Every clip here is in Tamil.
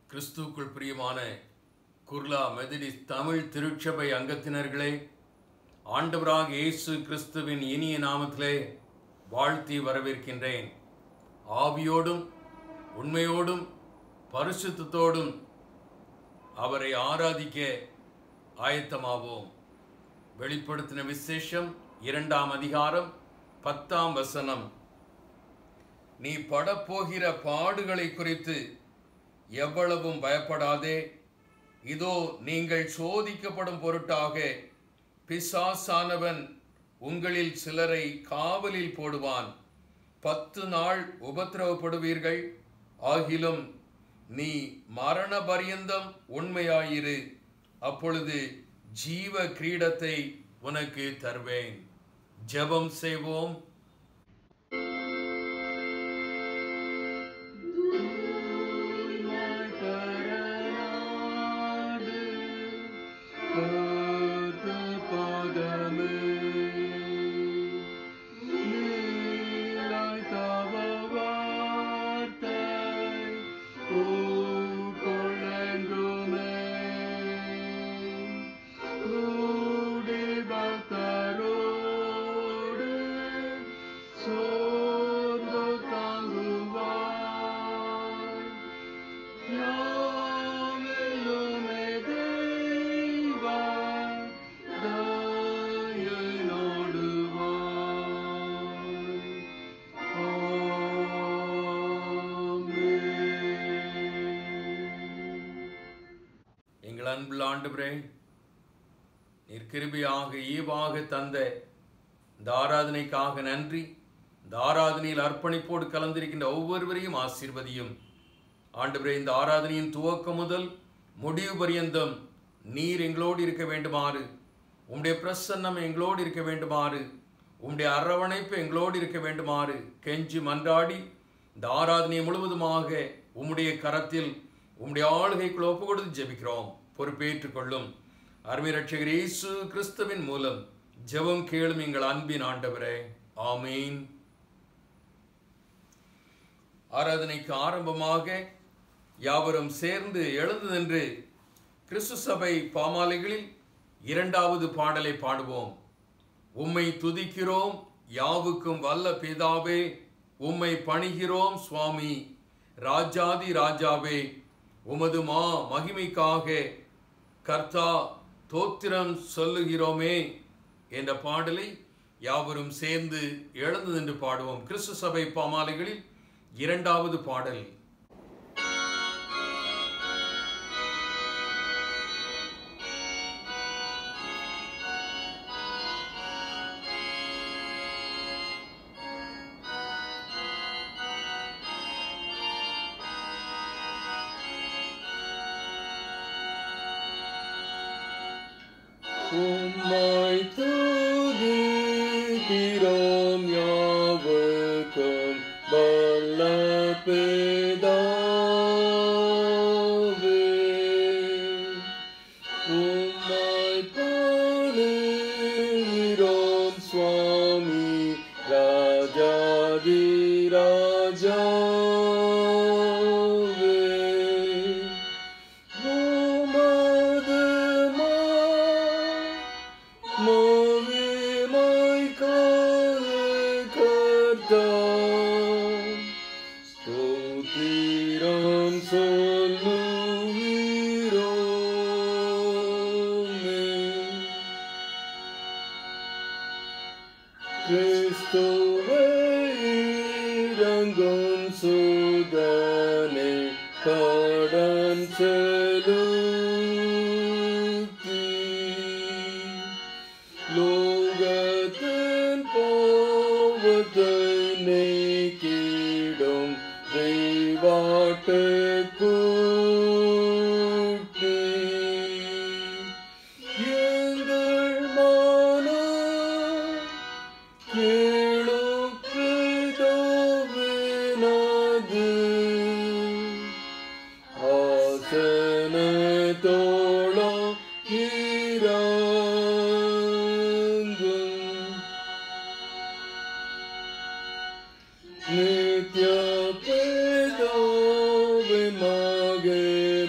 கிறிஸ்துவுக்குள் பிரியமான குர்லா மெதடிஸ் தமிழ் திருச்சபை அங்கத்தினர்களே ஆண்டவராக இயேசு கிறிஸ்துவின் இனிய நாமத்திலே வாழ்த்தி வரவேற்கின்றேன் ஆவியோடும் உண்மையோடும் பரிசுத்தத்தோடும் அவரை ஆராதிக்க ஆயத்தமாவோம் வெளிப்படுத்தின விசேஷம் இரண்டாம் அதிகாரம் பத்தாம் வசனம் நீ படப்போகிற பாடுகளை குறித்து எவ்வளவும் பயப்படாதே இதோ நீங்கள் சோதிக்கப்படும் பொருட்டாக பிசாசானவன் உங்களில் சிலரை காவலில் போடுவான் பத்து நாள் உபத்திரவப்படுவீர்கள் ஆகிலும் நீ மரண பரியந்தம் உண்மையாயிரு அப்பொழுது ஜீவ கிரீடத்தை உனக்கு தருவேன் ஜெபம் செய்வோம் சோர்ந்து தாங்குவார் யாமெல்லுமே தெய்வா, தயை நாடுவார். ஆமென். எங்கள் அன்புள்ள ஆண்டவரே நீர் கிருபையாக ஈவாக தந்த இந்த ஆராதனைக்காக நன்றி இந்த ஆராதனையில் அர்ப்பணிப்போடு கலந்திருக்கின்ற ஒவ்வொருவரையும் ஆசீர்வதியும் ஆண்டவரே இந்த ஆராதனையின் துவக்கம் முதல் முடிவு பரியந்தம் நீர் எங்களோடு இருக்க வேண்டுமாறு உம்முடைய பிரசன்னம் எங்களோடு இருக்க வேண்டுமாறு உம்முடைய அரவணைப்பு எங்களோடு இருக்க வேண்டுமாறு கெஞ்சி மன்றாடி இந்த ஆராதனை முழுவதுமாக உம்முடைய கரத்தில் உம்முடைய ஆளுகைக்குள் ஒப்பு கொடுத்து ஜெபிக்கிறோம் பொறுப்பேற்றுக் கொள்ளும் அருமை ரட்சகர் இயேசு கிறிஸ்துவின் மூலம் ஜெபம் கேளும் எங்கள் அன்பின் ஆண்டவரே ஆமீன் ஆராதனைக்கு ஆரம்பமாக யாவரும் சேர்ந்து எழுந்து நின்று கிறிஸ்து சபை பாமாலைகளில் இரண்டாவது பாடலை பாடுவோம் உம்மை துதிக்கிறோம் யாவுக்கும் வல்ல பிதாவே உம்மை பணிகிறோம் சுவாமி ராஜாதி ராஜாவே உமது மா மகிமைக்காக கர்த்தா தோத்திரம் சொல்லுகிறோமே என்ற பாடலை யாவரும் சேர்ந்து எழுந்து நின்று பாடுவோம் கிறிஸ்து சபை பாமாலைகளில் இரண்டாவது பாடல் உம்மை துதிக்கிறோம் யாவர்க்கும் வல்ல பிதாவே. உம்மை பணிகிறோம் சுவாமி ராஜாதி ராஜாவே. உமது மகிமைக்காக கர்த்தா, ஸ்தோத்திரம் சொல்லுகிறோமே. கிறிஸ்துவே இறங்கும் சுதனே கடன் செலுத்தி லோகத்தின் பாவத்தை நீக்கிடும் தெய்வாட்டு கூட்டி எங்கள் மனம் கேளுக்கிடவினது ஆசனத்தோளம் இறங்கும் நித்ய பிதாவின் மகிமைக்காக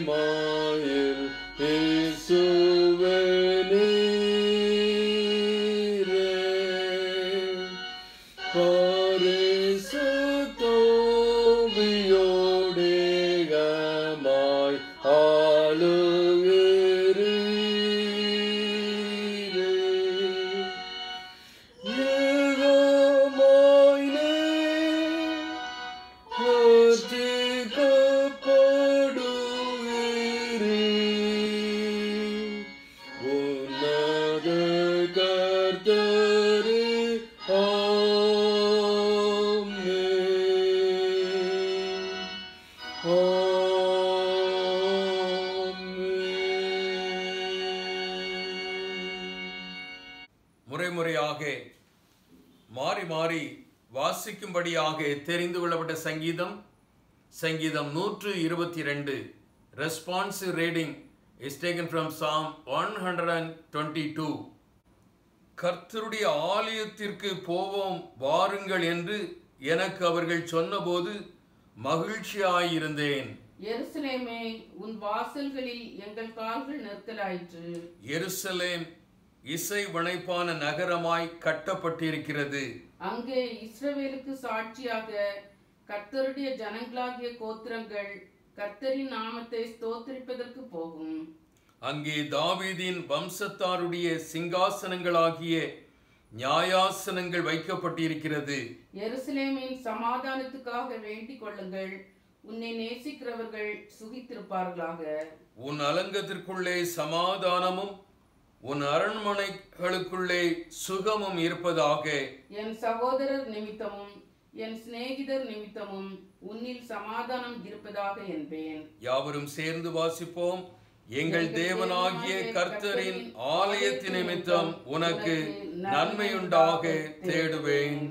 முறையாக மாறி மாறி வாசிக்கும்படியாக தெரிந்து கொள்ளப்பட்ட சங்கீதம் சங்கீதம் நூற்று இருபத்தி ரெண்டு responsive reading is taken from psalm one hundred and twenty two கர்த்தருடைய ஆலயத்திற்கு போவோம் வாருங்கள் என்று எனக்கு அவர்கள் சொன்னபோது மகிழ்ச்சியாயிருந்தேன் எருசலேமே உன் வாசல்களில் எங்கள் கால்கள் நிற்கலாயிற்று எருசலேம் இசை வனைப்பான நகரமாய் கட்டப்பட்டிருக்கிறது அங்கே இஸ்ரவேலுக்கு சாட்சியாக கர்த்தருடைய ஜனங்களாகிய கோத்திரங்கள் கர்த்தரின் நாமத்தை ஸ்தோத்திரிப்பதற்கு போகும் அங்கே தாவீதின் வம்சத்தாருடைய சிங்காசனங்களாகிய நியாயாசனங்கள் வைக்கப்பட்டிருக்கிறது எருசலேமின் சமாதானத்துக்காக வேண்டிக் கொள்ளுங்கள் உன்னை நேசிக்கிறவர்கள் சுகித்திருப்பார்களாக உன் அலங்கத்திற்குள்ளே சமாதானமும் உன் அரண்மனைகளுக்குள்ளே சுகமும் இருப்பதாக என் சகோதரர் நிமித்தமும் என் சிநேகிதர் நிமித்தமும் உன்னில் சமாதானம் இருப்பதாக என்பேன் யாவரும் சேர்ந்து வாசிப்போம் எங்கள் தேவனாகிய கர்த்தரின் ஆலயத்தின் நிமித்தம் உனக்கு நன்மையுண்டாக தேடுவேன்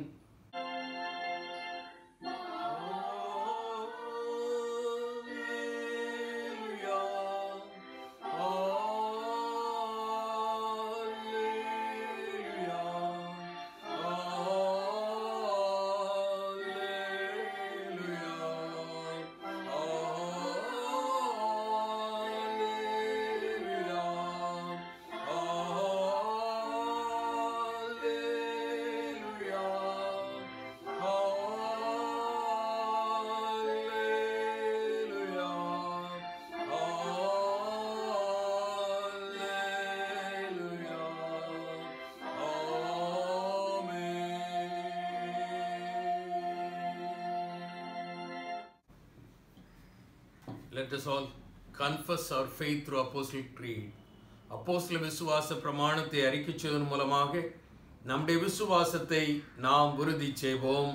Let us all confess our faith through Apostle Creed. அப்போஸ்தல விசுவாச பிரமாணத்தை அறிக்கைச் செய்வதன் மூலமாக நம்முடைய விசுவாசத்தை நாம் உறுதி செய்வோம்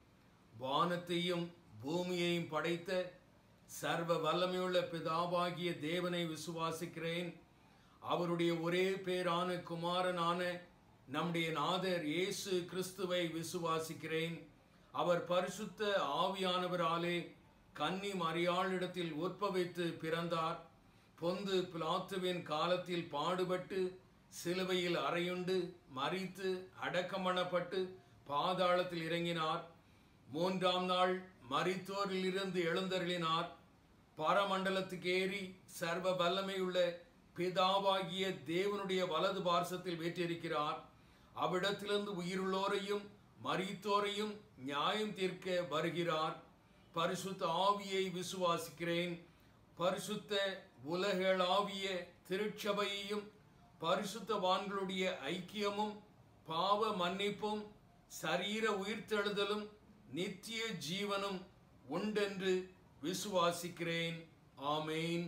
வானத்தையும் பூமியையும் படைத்த சர்வ வல்லமையுள்ள பிதாவாகிய தேவனை விசுவாசிக்கிறேன் அவருடைய ஒரே பேரான குமாரனான நம்முடைய நாதர் இயேசு கிறிஸ்துவை விசுவாசிக்கிறேன் அவர் பரிசுத்த ஆவியானவராலே கன்னி மரியாளிடத்தில் உற்பவித்து பிறந்தார் பொந்து பிலாத்துவின் காலத்தில் பாடுபட்டு சிலுவையில் அறையுண்டு மறித்து அடக்கமணப்பட்டு பாதாளத்தில் இறங்கினார் மூன்றாம் நாள் மரித்தோரில் இருந்து எழுந்தருளினார் பரமண்டலத்துக்கு ஏறி சர்வ வல்லமையுள்ள பிதாவாகிய தேவனுடைய வலது பார்சத்தில் வீற்றிருக்கிறார் அவ்விடத்திலிருந்து உயிருள்ளோரையும் மரித்தோரையும் நியாயம் தீர்க்க வருகிறார் பரிசுத்த ஆவியை விசுவாசிக்கிறேன் பரிசுத்த உலகளாவிய திருச்சபையையும் பரிசுத்தவான்களுடைய ஐக்கியமும் பாவ மன்னிப்பும் சரீர உயிர்த்தெழுதலும் நித்திய ஜீவனும் உண்டென்று விசுவாசிக்கிறேன் ஆமேன்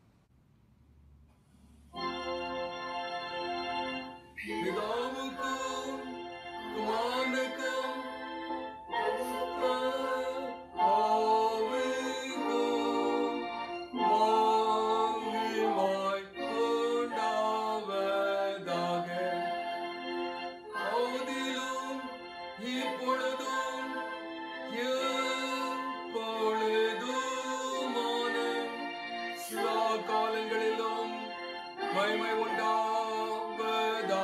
பிதாவுக்கும் குமாரனுக்கும் பரிசுத்த ஆவிக்கும் மகிமை உண்டாவதாக. ஆதியிலும் இப்பொழுதும் எப்பொழுதுமான சதா காலங்களிலும் மகிமை உண்டாவதாக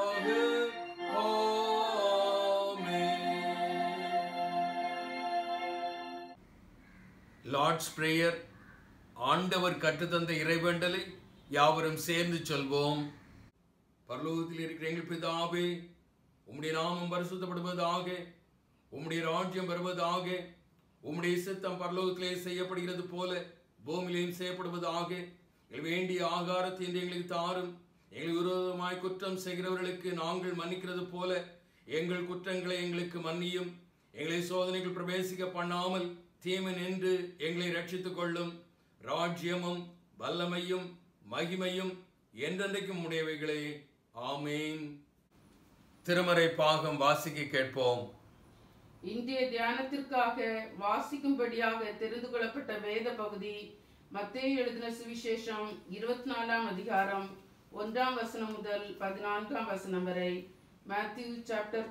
ஆமென். லார்ட்ஸ் பிரேயர் ஆண்டவர் கற்றுத்தந்த இறைவேண்டலை யாவரும் சேர்ந்து சொல்வோம் பரலோகத்தில் இருக்கிற எங்கள் பிதாவே உம்முடைய நாமம் பரிசுத்தப்படுவதாக உம்முடைய ராஜ்யம் வருவதாக உம்முடைய சித்தம் பரலோகத்திலே செய்யப்படுகிறது போல பூமியிலேயும் செய்யப்படுவதாக எங்கள் வேண்டிய ஆகாரத்தை இன்று எங்களுக்கு தாரும் எங்களுக்கு விரோதமாய் குற்றம் செய்கிறவர்களுக்கு நாங்கள் மன்னிக்கிறது போல எங்கள் குற்றங்களை எங்களுக்கு மன்னியும் எங்களை சோதனைகள் பிரவேசிக்க பண்ணாமல் தீமை நின்று எங்களை ரட்சித்துக் கொள்ளும் ராஜ்யமும் வல்லமையும் மகிமையும் என்றென்றைக்கும் உடையவைகளே ஆமேன் திருமறை பாகம் வாசிக்க கேட்போம் இன்றைய தியானத்திற்காக வாசிக்கும்படியாக தெரிந்து கொள்ளப்பட்ட வேத பகுதி மத்தேயு எழுதின சுவிசேஷம் இருபத்தி நாலாம் அதிகாரம் ஒன்றாம் வசனம் முதல் பதினான்காம் வசனம் வரை Matthew chapter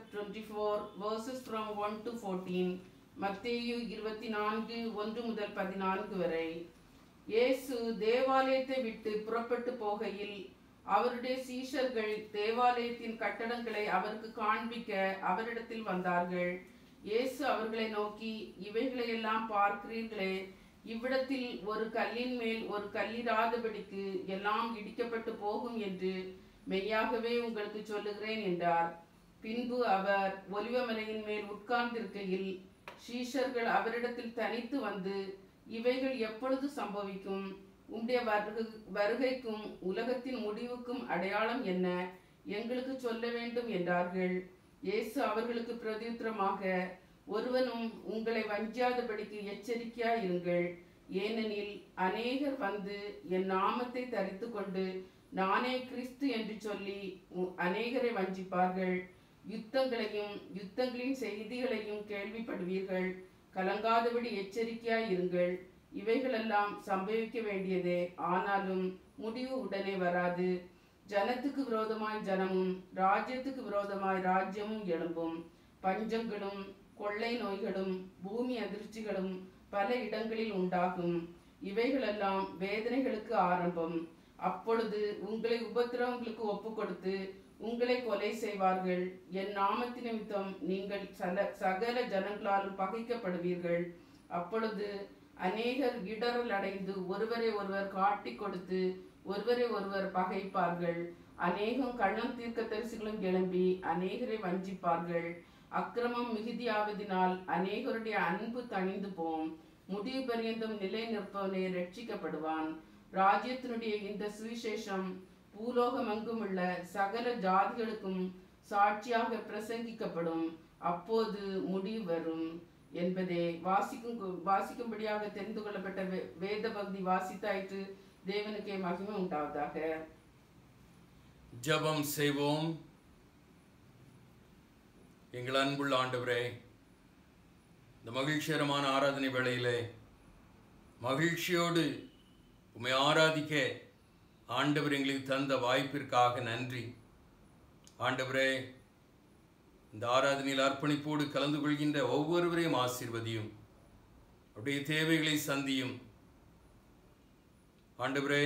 24 verses from 1 to 14 மத்தேயு இருபத்தி நான்கு ஒன்று முதல் பதினான்கு வரை இயேசு தேவாலயத்தை விட்டு புறப்பட்டு போகையில் அவருடைய சீஷர்கள் தேவாலயத்தின் கட்டடங்களை அவருக்கு காண்பிக்க அவரிடத்தில் வந்தார்கள் இயேசு அவர்களை நோக்கி இவைகளையெல்லாம் பார்க்கிறீர்களே இவ்விடத்தில் ஒரு கல்லின் மேல் ஒரு கல்லிராதபடிக்கு எல்லாம் இடிக்கப்பட்டு போகும் என்று மெய்யாகவே உங்களுக்கு சொல்லுகிறேன் என்றார் பின்பு அவர் ஒலிவமலையின் மேல் உட்கார்ந்திருக்கையில் சீஷர்கள் அவரிடத்தில் தனித்து வந்து இவைகள் எப்பொழுது சம்பவிக்கும் உம்முடைய வருகை வருகைக்கும் உலகத்தின் முடிவுக்கும் அடையாளம் என்ன எங்களுக்கு சொல்ல வேண்டும் என்றார்கள் இயேசு அவர்களுக்கு பிரதியுத்தரமாக ஒருவனும் உங்களை வஞ்சாதபடிக்கு எச்சரிக்கையாய் இருங்கள் ஏனெனில் அநேகர் வந்து என் நாமத்தை தரித்து கொண்டு நானே கிறிஸ்து என்று சொல்லி உ- அநேகரை வஞ்சிப்பார்கள் யுத்தங்களையும் யுத்தங்களின் செய்திகளையும் கேள்விப்படுவீர்கள் கலங்காதபடி எச்சரிக்கையாய் இருங்கள் இவைகளெல்லாம் சம்பவிக்க வேண்டியதே ஆனாலும் முடிவு உடனே வராது ஜனத்துக்கு விரோதமாய் ஜனமும் ராஜ்யத்துக்கு விரோதமாய் ராஜ்யமும் எழும்பும் பஞ்சங்களும் கொள்ளை நோய்களும் பூமி அதிர்ச்சிகளும் பல இடங்களில் உண்டாகும் இவைகளெல்லாம் வேதனைகளுக்கு ஆரம்பம் அப்பொழுது உங்களை உபத்திரவங்களுக்கு ஒப்பு கொடுத்து உங்களை கொலை செய்வார்கள் என் நாமத்து நிமித்தம் நீங்கள் சல சகல ஜனங்களாலும் பகைக்கப்படுவீர்கள் அப்பொழுது அநேகர் இடரல் அடைந்து ஒருவரை ஒருவர் காட்டிக் கொடுத்து ஒருவரை ஒருவர் பகைப்பார்கள் அநேகம் கள்ளம் தீர்க்க தரிசிகளும் எழும்பி அநேகரை வஞ்சிப்பார்கள் அக்கிரமம் மிகுதியாவதினால் அநேகருடைய அன்பு தணிந்து போம் முடிவு பரியந்தம் நிலை நிற்பவனே ரட்சிக்கப்படுவான் ராஜ்யத்தினுடைய இந்த சுவிசேஷம் பூலோகமெங்கும் உள்ள சகல ஜாதிகளுக்கும் சாட்சியாக பிரசங்கிக்கப்படும் அப்போது முடிவு வரும் என்பதே வாசிக்கும் வாசிக்கும்படியாக தெரிந்து கொள்ளப்பட்ட வே- வேத பகுதி வாசித்தாயிற்று தேவனுக்கே மகிமை உண்டாவதாக ஜெபம் செய்வோம் எங்கள் அன்புள்ள ஆண்டவரே இந்த மகிழ்ச்சிகரமான ஆராதனை வேளையிலே மகிழ்ச்சியோடு உம்மை ஆராதிக்க ஆண்டவர் எங்களுக்கு தந்த வாய்ப்பிற்காக நன்றி ஆண்டவரே இந்த ஆராதனையில் அர்ப்பணிப்போடு கலந்து கொள்கின்ற ஒவ்வொருவரையும் ஆசீர்வதியும் அப்படியே தேவைகளை சந்தியும் ஆண்டவரே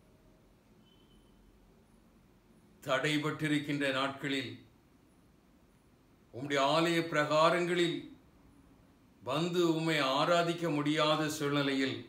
தடைபட்டிருக்கின்ற நாட்களில் உம்முடைய ஆலய பிரகாரங்களில் வந்து உம்மை ஆராதிக்க முடியாத சூழ்நிலையில்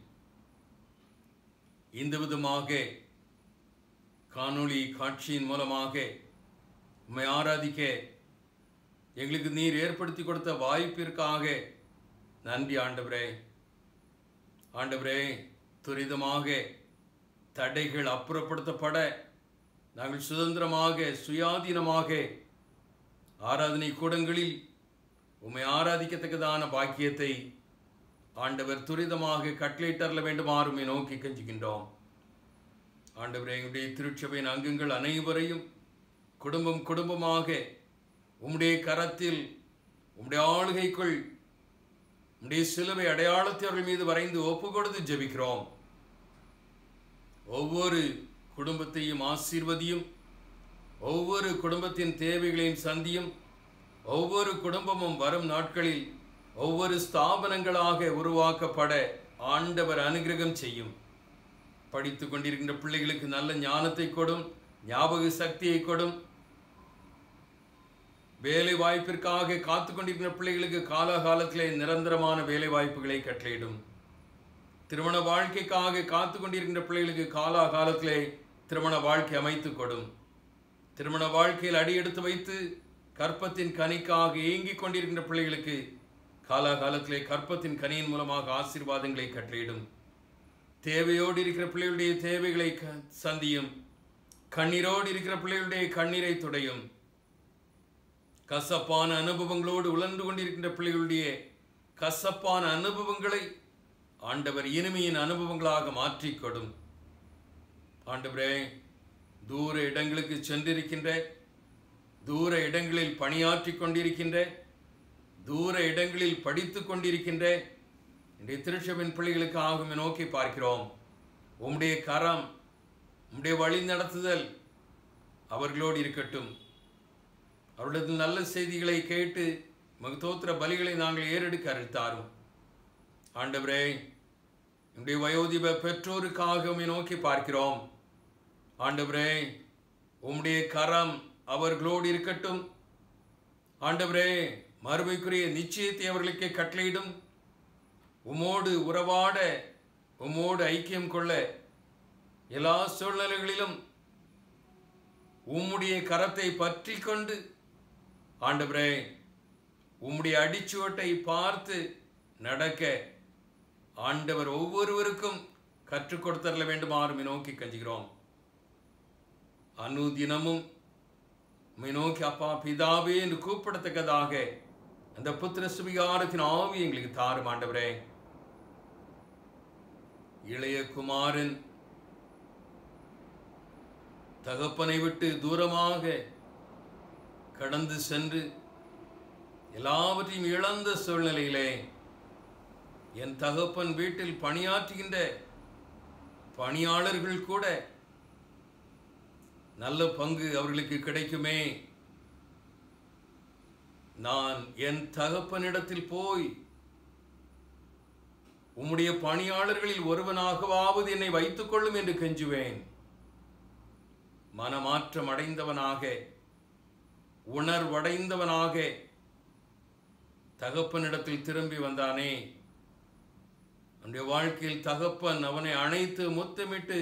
இந்த விதமாக காணொளி காட்சியின் மூலமாக உம்மை ஆராதிக்க எங்களுக்கு நீர் ஏற்படுத்தி கொடுத்த வாய்ப்பிற்காக நன்றி ஆண்டவரே ஆண்டவரே துரிதமாக தடைகள் அப்புறப்படுத்தப்பட நாங்கள் சுதந்திரமாக சுயாதீனமாக ஆராதனை கூடங்களில் உம்மை ஆராதிக்கத்தக்கதான பாக்கியத்தை ஆண்டவர் துரிதமாக கட்லேட்டர்ல வேண்டுமாறு உம்மை நோக்கி கெஞ்சுகின்றோம் ஆண்டவரே எங்களுடைய திருச்சபையின் அங்கங்கள் அனைவரையும் குடும்பம் குடும்பமாக உம்முடைய கரத்தில் உம்முடைய ஆளுகைக்குள் உம்முடைய சிலுவை அடையாளத்தை அவர்கள் மீது வரைந்து ஒப்பு கொடுத்து ஜெபிக்கிறோம் ஒவ்வொரு குடும்பத்தையும் ஆசீர்வதியும் ஒவ்வொரு குடும்பத்தின் தேவைகளையும் சந்தியும் ஒவ்வொரு குடும்பமும் வரும் நாட்களில் ஒவ்வொரு ஸ்தாபனங்களாக உருவாக்கப்பட ஆண்டவர் அனுகிரகம் செய்யும் படித்து கொண்டிருக்கின்ற பிள்ளைகளுக்கு நல்ல ஞானத்தை கொடும் ஞாபக சக்தியை கொடும் வேலை வாய்ப்பிற்காக காத்து கொண்டிருக்கிற பிள்ளைகளுக்கு காலகாலத்திலே நிரந்தரமான வேலை வாய்ப்புகளை கட்டளையிடும் திருமண வாழ்க்கைக்காக காத்து கொண்டிருக்கின்ற பிள்ளைகளுக்கு காலாகாலத்திலே திருமண வாழ்க்கை அமைத்து கொடும் திருமண வாழ்க்கையில் அடியெடுத்து வைத்து கற்பத்தின் கனிக்காக ஏங்கிக் கொண்டிருக்கின்ற பிள்ளைகளுக்கு காலாகாலத்திலே கற்பத்தின் கனியின் மூலமாக ஆசீர்வாதங்களை கட்டளையிடும் தேவையோடு இருக்கிற பிள்ளைகளுடைய தேவைகளை க- சந்தியும் கண்ணீரோடு இருக்கிற பிள்ளைகளுடைய கண்ணீரை துடையும் கசப்பான அனுபவங்களோடு உழந்து கொண்டிருக்கின்ற பிள்ளைகளுடைய கசப்பான அனுபவங்களை ஆண்டவர் இனிமையின் அனுபவங்களாக மாற்றிக் கொடும் ஆண்டவரே தூர இடங்களுக்கு சென்றிருக்கின்ற தூர இடங்களில் பணியாற்றிக் கொண்டிருக்கின்ற தூர இடங்களில் படித்துக் கொண்டிருக்கின்ற இன்றைய திருச்சபின் பிள்ளைகளுக்கு ஆகும் நோக்கி பார்க்கிறோம் உம்முடைய கரம் உம்முடைய வழி நடத்துதல் அவர்களோடு இருக்கட்டும் அவருடைய நல்ல செய்திகளை கேட்டு மகத்தோத்திர பலிகளை நாங்கள் ஏறெடுக்க அறுத்தாரும் ஆண்டவரே நம்முடைய வயோதிப பெற்றோருக்காக உம்மை நோக்கி பார்க்கிறோம் ஆண்டவரே உம்முடைய கரம் அவர்களோடு இருக்கட்டும் ஆண்டவரே மறுமைக்குரிய நிச்சயத்தை அவர்களுக்கு கட்டளையிடும் உமோடு உறவாட உமோடு ஐக்கியம் கொள்ள எல்லா சூழ்நிலைகளிலும் உம்முடைய கரத்தை பற்றி கொண்டு ஆண்டவரே உம்முடைய அடிச்சுவட்டை பார்த்து நடக்க ஆண்டவர் ஒவ்வொருவருக்கும் கற்றுக் கொடுத்தரல வேண்டுமாறும் நோக்கி கஞ்சுகிறோம் அனுதினமும் உம்மை நோக்கி அப்பா பிதாவே என்று கூப்பிடத்தக்கதாக அந்த புத்திர சுவிகாரத்தின் ஆவி எங்களுக்கு தாரும் ஆண்டவரே இளைய குமாரன் தகப்பனை விட்டு தூரமாக கடந்து சென்று எல்லாவற்றையும் இழந்த சூழ்நிலையிலே என் தகப்பன் வீட்டில் பணியாற்றுகின்ற பணியாளர்கள் கூட நல்ல பங்கு அவர்களுக்கு கிடைக்குமே நான் என் தகப்பனிடத்தில் போய் உம்முடைய பணியாளர்களில் ஒருவனாகவாவது என்னை வைத்துக் கொள்ளும் என்று கெஞ்சுவேன் மனமாற்றம் அடைந்தவனாக உணர்வடைந்தவனாக தகப்பனிடத்தில் திரும்பி வந்தானே அவனுடைய வாழ்க்கையில் தகப்பன் அவனை அணைத்து முத்தமிட்டு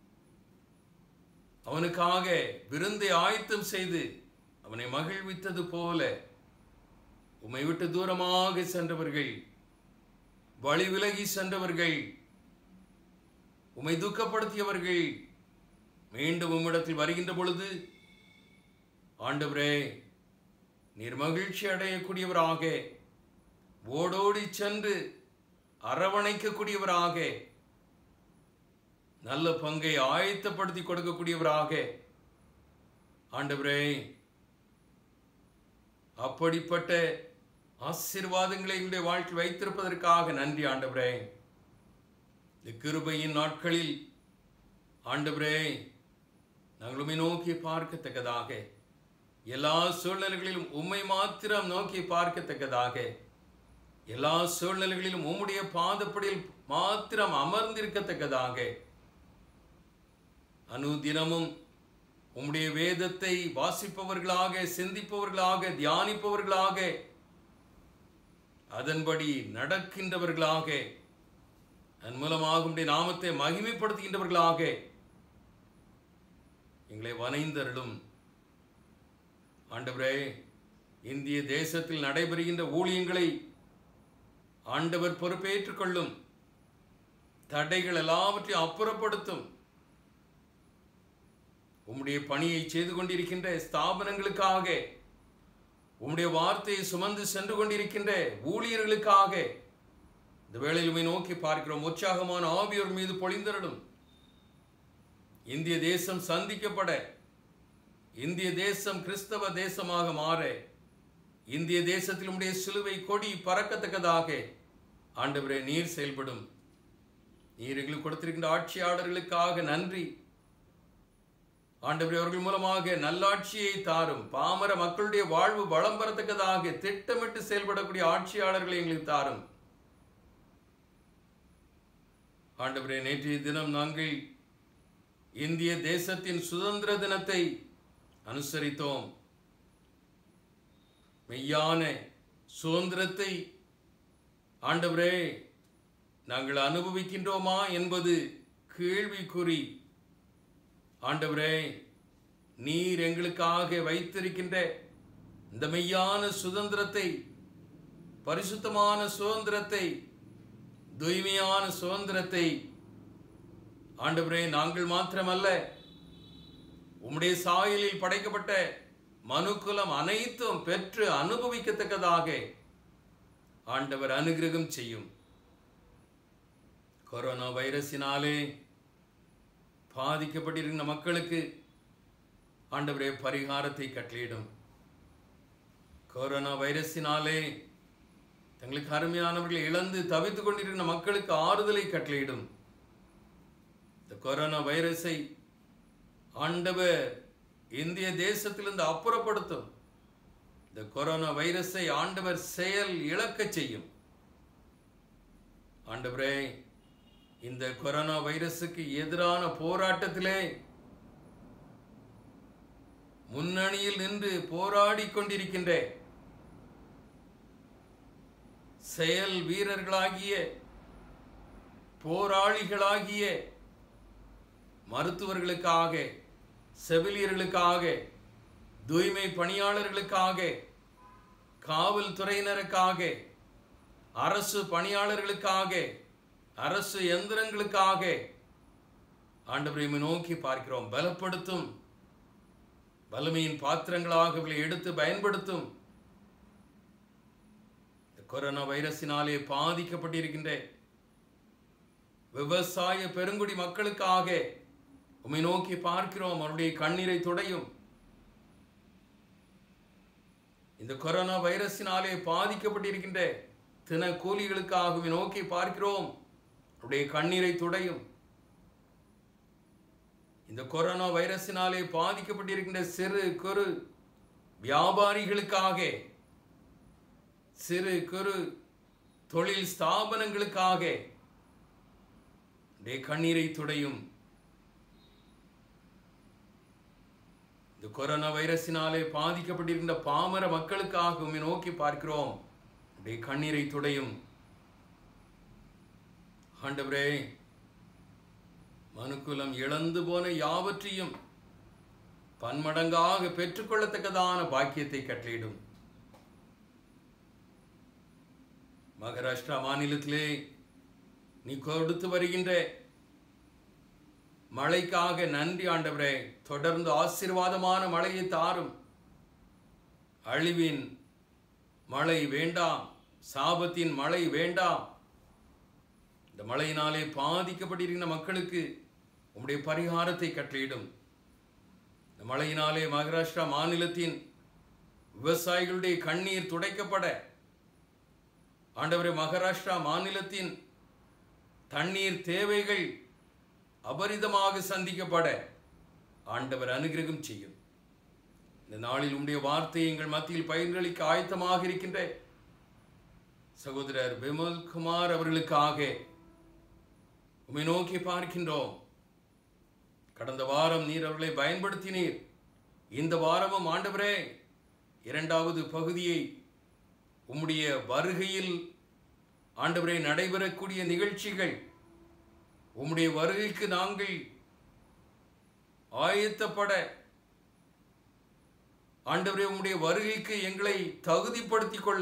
அவனுக்காக விருந்தை ஆயத்தம் செய்து அவனை மகிழ்வித்தது போல உம்மை விட்டு தூரமாக சென்றவர்கள் வழி விலகி சென்றவர்கள் உம்மை துக்கப்படுத்தியவர்கள் மீண்டும் உம்மிடத்தில் வருகின்ற பொழுது ஆண்டவரே நீர் மகிழ்ச்சி அடையக்கூடியவராக ஓடோடி சென்று அரவணைக்கக்கூடியவராக நல்ல பங்கை ஆயத்தப்படுத்தி கொடுக்கக்கூடியவராக ஆண்டவரே அப்படிப்பட்ட ஆசீர்வாதங்களை எங்களுடைய வாழ்க்கையில் வைத்திருப்பதற்காக நன்றி ஆண்டவரே இந்த கிருபையின் நாட்களில் ஆண்டவரே நாங்கள் உம்மை நோக்கி பார்க்கத்தக்கதாக எல்லா சூழ்நிலைகளிலும் உம்மை மாத்திரம் நோக்கி பார்க்கத்தக்கதாக எல்லா சூழ்நிலைகளிலும் உம்முடைய பாதப்படியில் மாத்திரம் அமர்ந்திருக்கத்தக்கதாக அனுதினமும் உம்முடைய வேதத்தை வாசிப்பவர்களாக சிந்திப்பவர்களாக தியானிப்பவர்களாக அதன்படி நடக்கின்றவர்களாக அதன் மூலமாக உம்முடைய நாமத்தை மகிமைப்படுத்துகின்றவர்களாக எங்களை வனைந்தருளும் ஆண்டவரே இந்திய தேசத்தில் நடைபெறுகின்ற ஊழியங்களை ஆண்டவர் பொறுப்பேற்றுக் கொள்ளும் தடைகள் எல்லாவற்றையும் அப்புறப்படுத்தும் உம்முடைய பணியை செய்து கொண்டிருக்கின்ற ஸ்தாபனங்களுக்காக உம்முடைய வார்த்தையை சுமந்து சென்று கொண்டிருக்கின்ற ஊழியர்களுக்காக இந்த வேளையில் உம்மை நோக்கி பார்க்கிறோம் உற்சாகமான ஆவியோர் மீது பொழிந்தரடும் இந்திய தேசம் சந்திக்கப்பட இந்திய தேசம் கிறிஸ்தவ தேசமாக மாற இந்திய தேசத்தில் உடைய சிலுவை கொடி பறக்கத்தக்கதாக ஆண்டவரே நீர் செயல்படும் நீர் எங்களுக்கு கொடுத்திருக்கின்ற ஆட்சியாளர்களுக்காக நன்றி ஆண்டவரே அவர்கள் மூலமாக நல்லாட்சியை தாரும் பாமர மக்களுடைய வாழ்வு வளம் பெறத்தக்கதாக திட்டமிட்டு செயல்படக்கூடிய ஆட்சியாளர்களை எங்களுக்கு தாரும் ஆண்டவரே நேற்றைய தினம் நாங்கள் இந்திய தேசத்தின் சுதந்திர தினத்தை அனுசரித்தோம் மெய்யான சுதந்திரத்தை ஆண்டவரே நாங்கள் அனுபவிக்கின்றோமா என்பது கேள்விக்குறி ஆண்டவரே நீர் எங்களுக்காக வைத்திருக்கின்ற இந்த மெய்யான சுதந்திரத்தை பரிசுத்தமான சுதந்திரத்தை தூய்மையான சுதந்திரத்தை ஆண்டவரே நாங்கள் மாத்திரமல்ல உம்முடைய சாயலில் படைக்கப்பட்ட மனுக்குலம் அனைத்தும் பெற்று அனுபவிக்கத்தக்கதாக ஆண்டவர் அனுகிரகம் செய்யும் கொரோனா வைரஸினாலே பாதிக்கப்பட்டிருக்கிற மக்களுக்கு ஆண்டவரே பரிகாரத்தை கட்டளையிடும் கொரோனா வைரஸினாலே தங்களுக்கு அருமையானவர்களை இழந்து தவித்துக் கொண்டிருக்கிற மக்களுக்கு ஆறுதலை கட்டளையிடும் இந்த கொரோனா வைரஸை ஆண்டவர் இந்திய தேசத்திலிருந்து அப்புறப்படுத்தும் இந்த கொரோனா வைரஸை ஆண்டவர் செயல் இழக்கச் செய்யும் ஆண்டவரே இந்த கொரோனா வைரஸுக்கு எதிரான போராட்டத்திலே முன்னணியில் நின்று போராடி கொண்டிருக்கின்ற செயல் வீரர்களாகிய போராளிகளாகிய மருத்துவர்களுக்காக செவிலியர்களுக்காக தூய்மை பணியாளர்களுக்காக காவல்துறையினருக்காக அரசு பணியாளர்களுக்காக அரசு எந்திரங்களுக்காக ஆண்டவரை நோக்கி பார்க்கிறோம் பலப்படுத்தும் வலிமையின் பாத்திரங்களாக இவர்களை எடுத்து பயன்படுத்தும் இந்த கொரோனா வைரஸினாலே பாதிக்கப்பட்டிருக்கின்ற விவசாய பெருங்குடி மக்களுக்காக உம்மை நோக்கி பார்க்கிறோம் அவருடைய கண்ணீரை துடையும் இந்த கொரோனா வைரஸினாலே பாதிக்கப்பட்டிருக்கின்ற தின கூலிகளுக்காக உம்மை நோக்கி பார்க்கிறோம் அவருடைய கண்ணீரை துடையும் இந்த கொரோனா வைரஸினாலே பாதிக்கப்பட்டிருக்கின்ற சிறு குறு வியாபாரிகளுக்காக சிறு குறு தொழில் ஸ்தாபனங்களுக்காக உடைய கண்ணீரை துடையும் இந்த கொரோனா வைரஸினாலே பாதிக்கப்பட்டிருக்கின்ற பாமர மக்களுக்காக உம்மை நோக்கி பார்க்கிறோம் உடைய கண்ணீரை துடையும் ஆண்டவரே மனுக்குலம் இழந்து போன யாவற்றையும் பன்மடங்காக பெற்றுக்கொள்ளத்தக்கதான பாக்கியத்தை கட்டளையிடும் மகாராஷ்டிரா மாநிலத்திலே நீ கொடுத்து வருகின்ற மழைக்காக நன்றி ஆண்டவரே தொடர்ந்து ஆசீர்வாதமான மழையை தாரும் அழிவின் மழை வேண்டாம் சாபத்தின் மழை வேண்டாம் இந்த மழையினாலே பாதிக்கப்பட்டிருக்கிற மக்களுக்கு உம்முடைய பரிகாரத்தை கட்டளையிடும் இந்த மழையினாலே மகாராஷ்டிரா மாநிலத்தின் விவசாயிகளுடைய கண்ணீர் துடைக்கப்பட ஆண்டவரே மகாராஷ்டிரா மாநிலத்தின் தண்ணீர் தேவைகள் அபரிதமாக சந்திக்கப்பட ஆண்டவர் அனுகிரகம் செய்யும் இந்த நாளில் உம்முடைய வார்த்தை எங்கள் மத்தியில் பயிர்களிக்க ஆயத்தமாக இருக்கின்ற சகோதரர் விமல் குமார் அவர்களுக்காக உம்மை நோக்கி பார்க்கின்றோம் கடந்த வாரம் நீர் அவர்களை பயன்படுத்தினீர் இந்த வாரமும் ஆண்டவரே இரண்டாவது பகுதியை உம்முடைய வருகையில் ஆண்டவரே நடைபெறக்கூடிய நிகழ்ச்சிகள் உம்முடைய வருகைக்கு நாங்கள் ஆயத்தப்பட ஆண்டவரே உம்முடைய வருகைக்கு எங்களை தகுதிப்படுத்திக் கொள்ள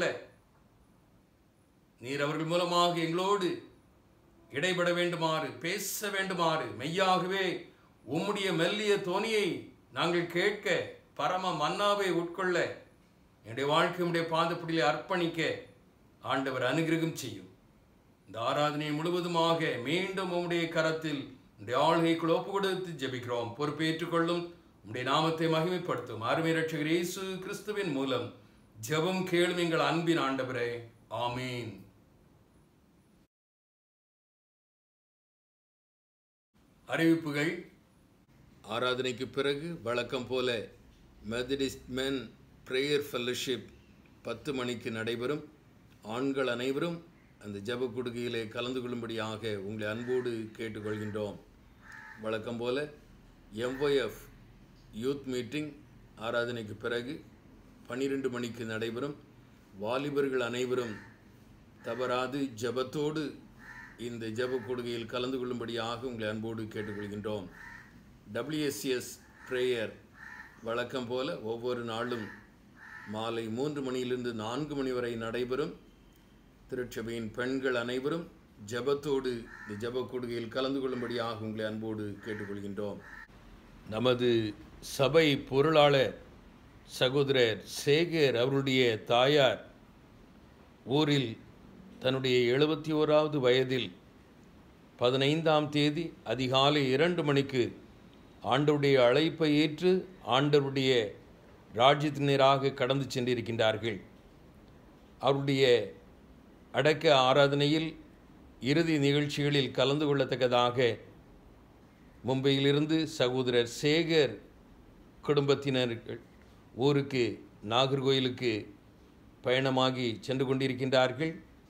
நீர் அவர்கள் மூலமாக எங்களோடு இடைபட வேண்டுமாறு பேச வேண்டுமாறு மெய்யாகவே உம்முடைய மெல்லிய தோனியை நாங்கள் கேட்க பரம மன்னாவை உட்கொள்ள என்னுடைய வாழ்க்கையுடைய பாதப்படியிலே அர்ப்பணிக்க ஆண்டவர் அனுகிரகம் செய்யும் இந்த ஆராதனை முழுவதுமாக மீண்டும் உம்முடைய கரத்தில் உடைய ஆளுகைக்குள் ஒப்பு கொடுத்து ஜெபிக்கிறோம் பொறுப்பேற்றுக் கொள்ளும் உம்முடைய நாமத்தை மகிமைப்படுத்தும் அருமை ரட்சகர் இயேசு கிறிஸ்துவின் மூலம் ஜெபம் கேளும் எங்கள் அன்பின் ஆண்டவரே ஆமீன் அறிவிப்புகள் ஆராதனைக்கு பிறகு வழக்கம் போல மெத்தடிஸ்ட் மென் பிரேயர் ஃபெல்லோஷிப் பத்து மணிக்கு நடைபெறும் ஆண்கள் அனைவரும் அந்த ஜெப கொடுகையிலே கலந்து கொள்ளும்படியாக உங்களை அன்போடு கேட்டுக்கொள்கின்றோம் வழக்கம் போல எம்ஒஎஃப் யூத் மீட்டிங் ஆராதனைக்கு பிறகு பன்னிரெண்டு மணிக்கு நடைபெறும் வாலிபர்கள் அனைவரும் தவறாது ஜெபத்தோடு இந்த ஜெப கொடுகையில் கலந்து கொள்ளும்படியாக உங்களை அன்போடு கேட்டுக்கொள்கின்றோம் டபிள்யூஎஸ்சிஎஸ் ப்ரேயர் வழக்கம் போல ஒவ்வொரு நாளும் மாலை மூன்று மணியிலிருந்து நான்கு மணி வரை நடைபெறும் திருச்சபையின் பெண்கள் அனைவரும் ஜெபத்தோடு இந்த ஜெப கொடுகையில் கலந்து கொள்ளும்படியாக உங்களை அன்போடு கேட்டுக்கொள்கின்றோம் நமது சபை பொருளாளர் சகோதரர் சேகர் அவருடைய தாயார் ஊரில் தன்னுடைய எழுபத்தி ஓராவது வயதில் பதினைந்தாம் தேதி அதிகாலை இரண்டு மணிக்கு ஆண்டவருடைய அழைப்பை ஏற்று ஆண்டவருடைய ராஜ்யத்தினராக கடந்து சென்றிருக்கின்றார்கள் அவருடைய அடக்க ஆராதனையில் இறுதி நிகழ்ச்சிகளில் கலந்து கொள்ளத்தக்கதாக மும்பையிலிருந்து சகோதரர் சேகர் குடும்பத்தினர்கள் ஊருக்கு நாகர்கோயிலுக்கு பயணமாகி சென்று கொண்டிருக்கின்றார்கள்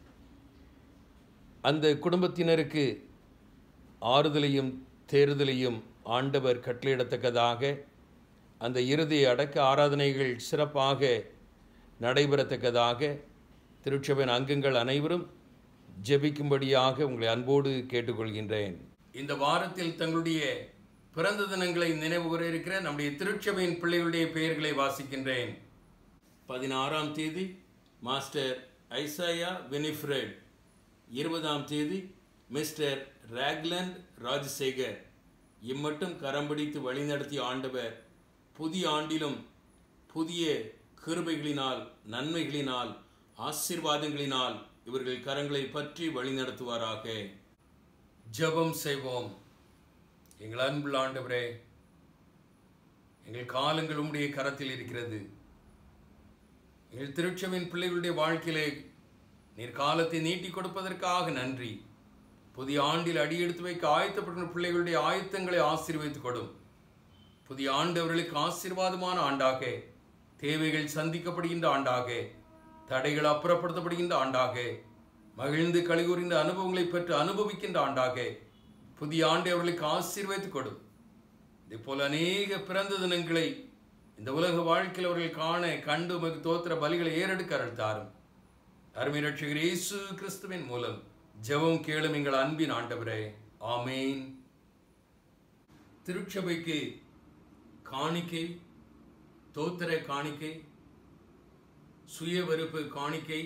அந்த குடும்பத்தினருக்கு ஆறுதலையும் தேறுதலையும் ஆண்டவர் கட்டளையிடத்தக்கதாக அந்த இறுதி அடக்க ஆராதனைகள் சிறப்பாக நடைபெறத்தக்கதாக திருச்சபையின் அங்கங்கள் அனைவரும் ஜெபிக்கும்படியாக உங்களை அன்போடு கேட்டுக்கொள்கின்றேன் இந்த வாரத்தில் தங்களுடைய பிறந்த தினங்களை நினைவு கூற இருக்கிற நம்முடைய திருச்சபையின் பிள்ளைகளுடைய பெயர்களை வாசிக்கின்றேன் பதினாறாம் தேதி மாஸ்டர் ஐசாயா வினிஃப்ரெட் இருபதாம் தேதி மிஸ்டர் ராக்லண்ட் ராஜசேகர் இம்மட்டும் கரம் பிடித்து வழிநடத்திய ஆண்டவர் புதிய ஆண்டிலும் புதிய கிருபைகளினால் நன்மைகளினால் ஆசீர்வாதங்களினால் இவர்கள் கரங்களை பற்றி வழிநடத்துவாராக ஜெபம் செய்வோம் எங்கள் அன்புள்ள ஆண்டவரே எங்கள் காலங்கள் உம்முடைய கரத்தில் இருக்கிறது எங்கள் திருச்சபையின் பிள்ளைகளுடைய வாழ்க்கையிலே நீர் காலத்தை நீட்டி கொடுப்பதற்காக நன்றி புதிய ஆண்டில் அடியெடுத்து வைக்க ஆயத்தப்பட்ட பிள்ளைகளுடைய ஆயத்தங்களை ஆசீர்வதித்துக் கொடும் புதிய ஆண்டு அவர்களுக்கு ஆசீர்வாதமான ஆண்டாக தேவைகள் சந்திக்கப்படுகின்ற ஆண்டாக தடைகள் அப்புறப்படுத்தப்படுகின்ற ஆண்டாக மகிழ்ந்து கழிவுறிந்த அனுபவங்களை பெற்று அனுபவிக்கின்ற ஆண்டாக புதிய ஆண்டை அவர்களுக்கு ஆசீர்வதித்துக் கொடும் இதே போல அநேக பிறந்த தினங்களை இந்த உலக வாழ்க்கையில் அவர்கள் காண கண்டு உமக்கு தோத்திர பலிகளை ஏறெடுக்க அருள்தாரும் அருமை ரட்சகர் இயேசு கிறிஸ்துவின் மூலம் ஜெபம் கேளும் எங்கள் அன்பின் ஆண்டவரே ஆமேன் திருச்சபைக்கு காணிக்கை தோத்திர காணிக்கை சுய வெறுப்பு காணிக்கை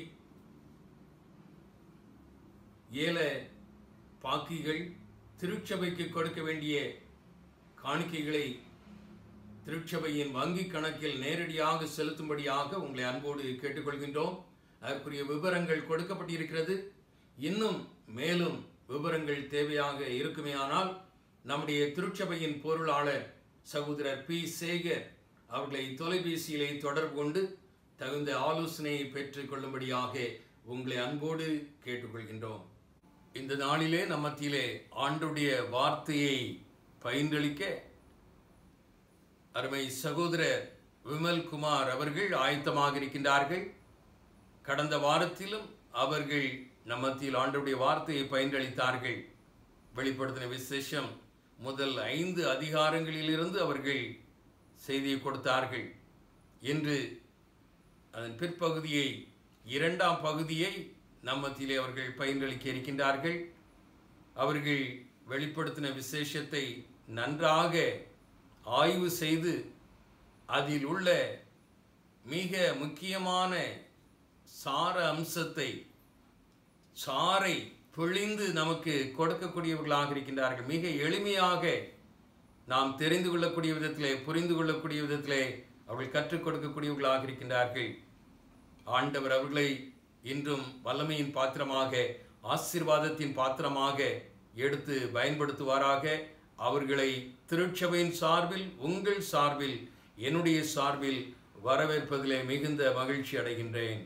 ஏல பாக்கிகள் திருச்சபைக்கு கொடுக்க வேண்டிய காணிக்கைகளை திருச்சபையின் வங்கி கணக்கில் நேரடியாக செலுத்தும்படியாக உங்களை அன்போடு கேட்டுக்கொள்கின்றோம் அதற்குரிய விவரங்கள் கொடுக்கப்பட்டிருக்கிறது இன்னும் மேலும் விவரங்கள் தேவையாக இருக்குமேயானால் நம்முடைய திருச்சபையின் பொருளாளர் சகோதரர் பி சேகர் அவர்களை தொலைபேசியிலே தொடர்பு கொண்டு தகுந்த ஆலோசனையை பெற்றுக் கொள்ளும்படியாக உங்களை அன்போடு கேட்டுக்கொள்கின்றோம் இந்த நாளிலே நம் மத்தியிலே ஆண்டுடைய வார்த்தையை பயின்றளிக்க அருமை சகோதரர் விமல் குமார் அவர்கள் ஆயத்தமாக இருக்கின்றார்கள் கடந்த வாரத்திலும் அவர்கள் நம் மத்தியில் ஆண்டுடைய வார்த்தையை பயின்றளித்தார்கள் வெளிப்படுத்தின விசேஷம் முதல் ஐந்து அதிகாரங்களிலிருந்து அவர்கள் செய்தியை கொடுத்தார்கள் இன்று அதன் பிற்பகுதியை இரண்டாம் பகுதியை நம் மத்தியிலே அவர்கள் பயின்றளிக்க இருக்கின்றார்கள் அவர்கள் வெளிப்படுத்தின விசேஷத்தை நன்றாக ஆய்வு செய்து அதில் உள்ள மிக முக்கியமான சார அம்சத்தை சாரை பிழிந்து நமக்கு கொடுக்கக்கூடியவர்களாக இருக்கின்றார்கள் மிக எளிமையாக நாம் தெரிந்து கொள்ளக்கூடிய விதத்திலே புரிந்து கொள்ளக்கூடிய விதத்திலே அவர்கள் கற்றுக் கொடுக்கக்கூடியவர்களாக இருக்கின்றார்கள் ஆண்டவர் அவர்களை இன்றும் வல்லமையின் பாத்திரமாக ஆசீர்வாதத்தின் பாத்திரமாக எடுத்து பயன்படுத்துவாராக அவர்களை திருச்சபையின் சார்பில் உங்கள் சார்பில் என்னுடைய சார்பில் வரவேற்பதிலே மிகுந்த மகிழ்ச்சி அடைகின்றேன்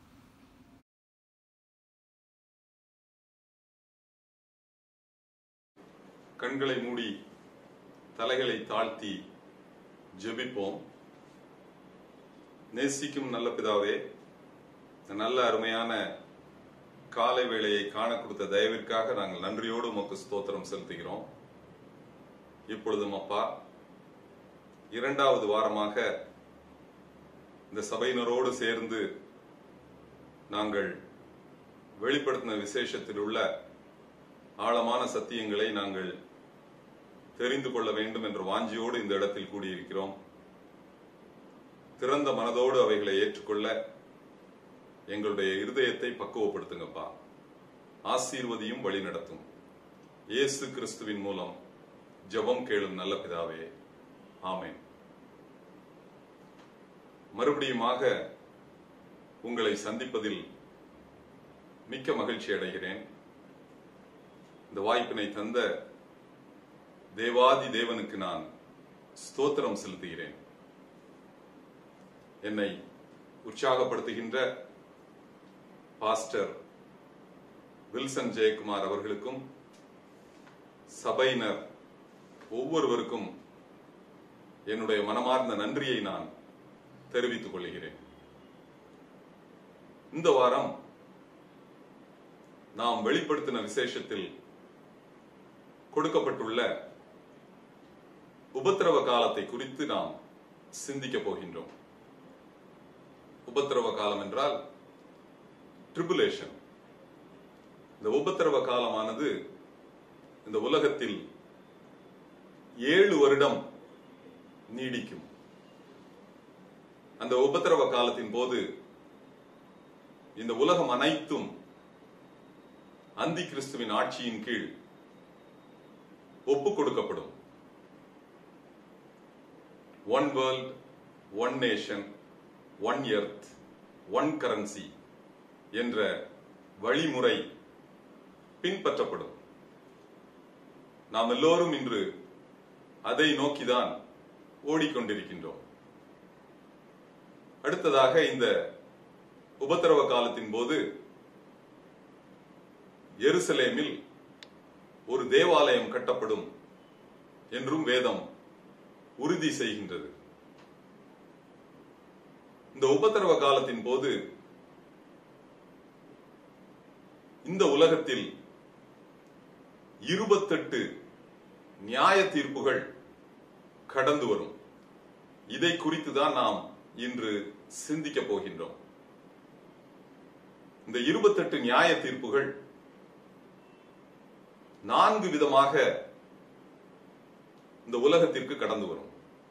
கண்களை மூடி தலைகளை தாழ்த்தி ஜெபிப்போம் நேசிக்கும் நல்ல பிதாவே இந்த நல்ல அருமையான காலை வேளையை காண கொடுத்த தயவிற்காக நாங்கள் நன்றியோடு உமக்கு ஸ்தோத்திரம் செலுத்துகிறோம் இப்பொழுதும் அப்பா இரண்டாவது வாரமாக இந்த சபையினரோடு சேர்ந்து நாங்கள் வெளிப்படுத்தின விசேஷத்தில் உள்ள ஆழமான சத்தியங்களை நாங்கள் தெரிந்து கொள்ள வேண்டும் என்ற வாஞ்சியோடு இந்த இடத்தில் கூடியிருக்கிறோம் திறந்த மனதோடு அவைகளை ஏற்றுக்கொள்ள எங்களுடைய இருதயத்தை பக்குவப்படுத்துங்கப்பா ஆசீர்வதியும் வழி நடத்தும் இயேசு கிறிஸ்துவின் மூலம் ஜெபம் கேளும் நல்ல பிதாவே ஆமென் மறுபடியுமாக உங்களை சந்திப்பதில் மிக்க மகிழ்ச்சி அடைகிறேன் இந்த வாய்ப்பினை தந்த தேவாதி தேவனுக்கு நான் ஸ்தோத்திரம் செலுத்துகிறேன் என்னை உற்சாகப்படுத்துகின்ற பாஸ்டர் வில்சன் ஜெயக்குமார் அவர்களுக்கும் சபையினர் ஒவ்வொருவருக்கும் என்னுடைய மனமார்ந்த நன்றியை நான் தெரிவித்துக் கொள்கிறேன் இந்த வாரம் நாம் வெளிப்படுத்தின விசேஷத்தில் கொடுக்கப்பட்டுள்ள உபத்திரவ காலத்தை குறித்து நாம் சிந்திக்க போகின்றோம் உபத்திரவ காலம் என்றால் ட்ரிபுலேஷன் இந்த உபத்திரவ காலமானது இந்த உலகத்தில் ஏழு வருடம் நீடிக்கும் அந்த உபத்திரவ காலத்தின் போது இந்த உலகம் அனைத்தும் அந்தி கிறிஸ்துவின் ஆட்சியின் கீழ் ஒப்புக் கொடுக்கப்படும் one world one nation one earth one currency என்ற வழிமுறை பின்பற்றப்படும் நாம் எல்லோரும் இன்று அதை நோக்கிதான் ஓடிக்கொண்டிருக்கின்றோம் அடுத்ததாக இந்த உபத்திரவ காலத்தின் போது எருசலேமில் ஒரு தேவாலயம் கட்டப்படும் என்றும் வேதம் உறுதி செய்கின்றது இந்த உபத்திரவ காலத்தின் போது இந்த உலகத்தில் இருபத்தெட்டு நியாய தீர்ப்புகள் கடந்து வரும் இதை குறித்து தான் நாம் இன்று சிந்திக்க போகின்றோம் இந்த இருபத்தெட்டு நியாய தீர்ப்புகள் நான்கு விதமாக இந்த உலகத்திற்கு கடந்து வரும்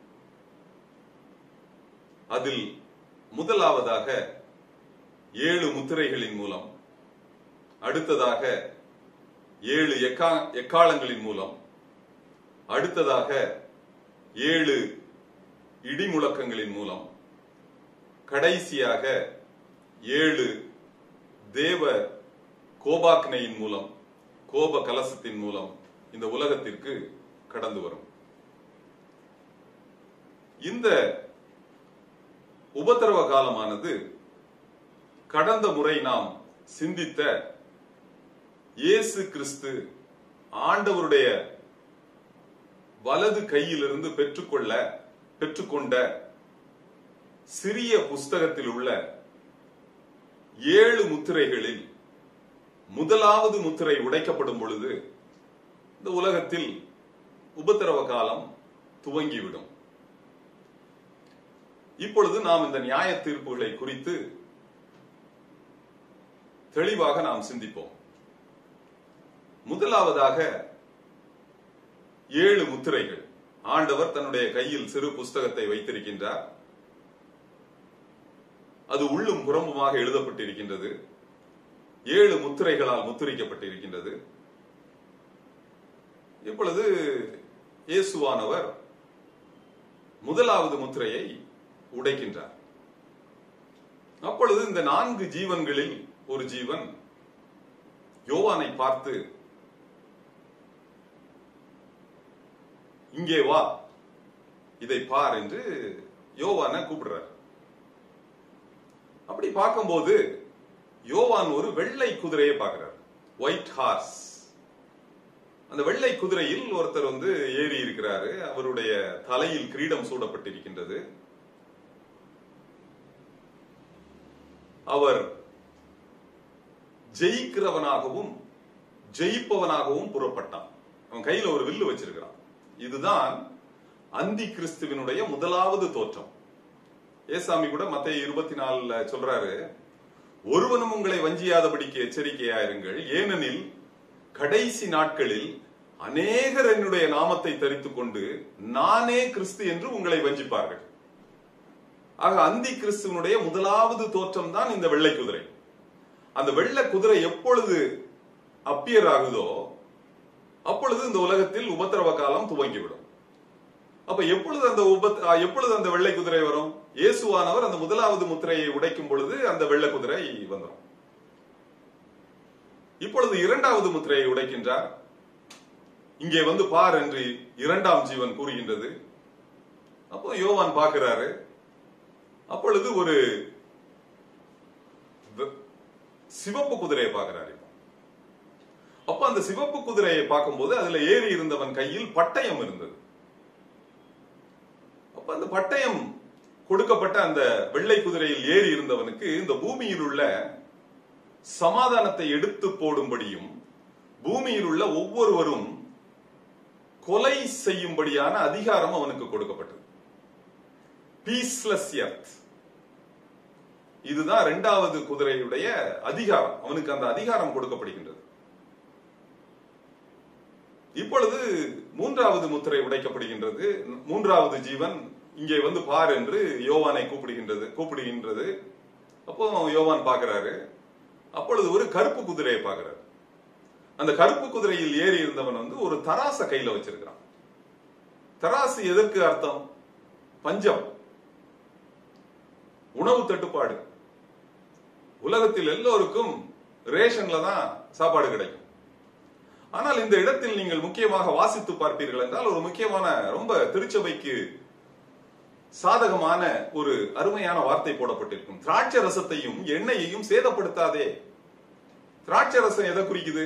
அதில் முதலாவதாக ஏழு முத்திரைகளின் மூலம் அடுத்ததாக ஏழு எக்கா எக்காலங்களின் மூலம் அடுத்ததாக ஏழு இடிமுழக்கங்களின் மூலம் கடைசியாக ஏழு தேவ கோபாக்னையின் மூலம் கோப கலசத்தின் மூலம் இந்த உலகத்திற்கு கடந்து வரும் இந்த உபத்திரவ காலமானது கடந்த முறை நாம் சிந்தித்த இயேசு கிறிஸ்து ஆண்டவருடைய வலது கையிலிருந்து பெற்றுக்கொள்ள பெற்றுக்கொண்ட சிறிய புஸ்தகத்தில் உள்ள ஏழு முத்திரைகளில் முதலாவது முத்திரை உடைக்கப்படும் பொழுது இந்த உலகத்தில் உபத்திரவ காலம் துவங்கிவிடும் இப்பொழுது நாம் இந்த நியாய தீர்ப்புகளை குறித்து தெளிவாக நாம் சிந்திப்போம் முதலாவதாக ஏழு முத்திரைகள் ஆண்டவர் தன்னுடைய கையில் சிறு புஸ்தகத்தை வைத்திருக்கின்றார் அது உள்ளும் புறம்புமாக எழுதப்பட்டிருக்கின்றது ஏழு முத்திரைகளால் முத்திரிக்கப்பட்டிருக்கின்றது இப்பொழுது இயேசுவானவர் முதலாவது முத்திரையை உடைக்கின்றார் அப்பொழுது இந்த நான்கு ஜீவன்களில் ஒரு ஜீவன் யோவானை பார்த்து இங்கே வா இதை பார் என்று யோவானை கூப்பிடுறார் அப்படி பார்க்கும்போது யோவான் ஒரு வெள்ளை குதிரையை பார்க்கிறார் ஒயிட் ஹார்ஸ் அந்த வெள்ளை குதிரையில் ஒருத்தர் வந்து ஏறி இருக்கிறாரு அவருடைய தலையில் கிரீடம் சூடப்பட்டிருக்கின்றது அவர் ஜெயிக்கிறவனாகவும் ஜெயிப்பவனாகவும் புறப்பட்டான் அவன் கையில ஒரு வில்லு வச்சிருக்கிறான் இதுதான் அந்தி கிறிஸ்துவினுடைய முதலாவது தோற்றம் ஏசாமி கூட மத்திய இருபத்தி நாலுல சொல்றாரு ஒருவனும் உங்களை வஞ்சியாதபடிக்கு எச்சரிக்கையாயிருங்கள் ஏனெனில் கடைசி நாட்களில் அநேகர் என்னுடைய நாமத்தை தரித்துக் கொண்டு நானே கிறிஸ்து என்று உங்களை வஞ்சிப்பார்கள் ஆக அந்தி கிறிஸ்துவனுடைய முதலாவது தோற்றம் தான் இந்த வெள்ளை குதிரை அந்த வெள்ளை குதிரை எப்பொழுது அப்பியர் ஆகுதோ அப்பொழுது இந்த உலகத்தில் உபத்திரவ காலம் துவங்கிவிடும் அப்ப எப்பொழுது அந்த உபத் எப்பொழுது அந்த வெள்ளை குதிரை வரும் இயேசுவானவர் அந்த முதலாவது முத்திரையை உடைக்கும் பொழுது அந்த வெள்ளை குதிரை வந்துடும் இப்பொழுது இரண்டாவது முத்திரையை உடைக்கின்றார் இங்கே வந்து பார் என்று இரண்டாம் ஜீவன் கூறுகின்றது அப்போ யோவான் பார்க்கிறாரு அப்பொழுது ஒரு வெ- சிவப்பு குதிரையை பார்க்கிறாரு இப்போ. அப்ப அந்த சிவப்பு குதிரையை பார்க்கும்போது அதுல ஏறி இருந்தவன் கையில் பட்டயம் இருந்தது அப்ப அந்த பட்டயம் கொடுக்கப்பட்ட அந்த வெள்ளை குதிரையில் ஏறி இருந்தவனுக்கு இந்த பூமியில் உள்ள சமாதானத்தை எடுத்து போடும்படியும் பூமியில் உள்ள ஒவ்வொருவரும் கொலை செய்யும்படியான அதிகாரம் அவனுக்கு கொடுக்கப்பட்டது பீஸ்லெஸ் எர்த் இதுதான் இரண்டாவது குதிரையுடைய அதிகாரம் அவனுக்கு அந்த அதிகாரம் கொடுக்கப்படுகின்றது இப்பொழுது மூன்றாவது முத்திரை உடைக்கப்படுகின்றது மூன்றாவது ஜீவன் இங்கே வந்து பார் என்று யோவானை கூப்பிடுகின்றது கூப்பிடுகின்றது அப்போ யோவான் பார்க்கிறாரு அப்பொழுது ஒரு கருப்பு குதிரையை பார்க்கிறாரு அந்த கருப்பு குதிரையில் ஏறி இருந்தவன் வந்து ஒரு தராச கையில வச்சிருக்கிறான் தராசு எதற்கு அர்த்தம் பஞ்சம் உணவு தட்டுப்பாடு உலகத்தில் எல்லோருக்கும் ரேஷன்ல தான் சாப்பாடு கிடைக்கும் ஆனால் இந்த இடத்தில் நீங்கள் முக்கியமாக வாசித்து பார்ப்பீர்கள் என்றால் ஒரு முக்கியமான ரொம்ப திருச்சபைக்கு சாதகமான ஒரு அருமையான வார்த்தை போடப்பட்டிருக்கும் திராட்சை ரசத்தையும் எண்ணெயையும் சேதப்படுத்தாதே திராட்சை ரசம் எதை குறிக்குது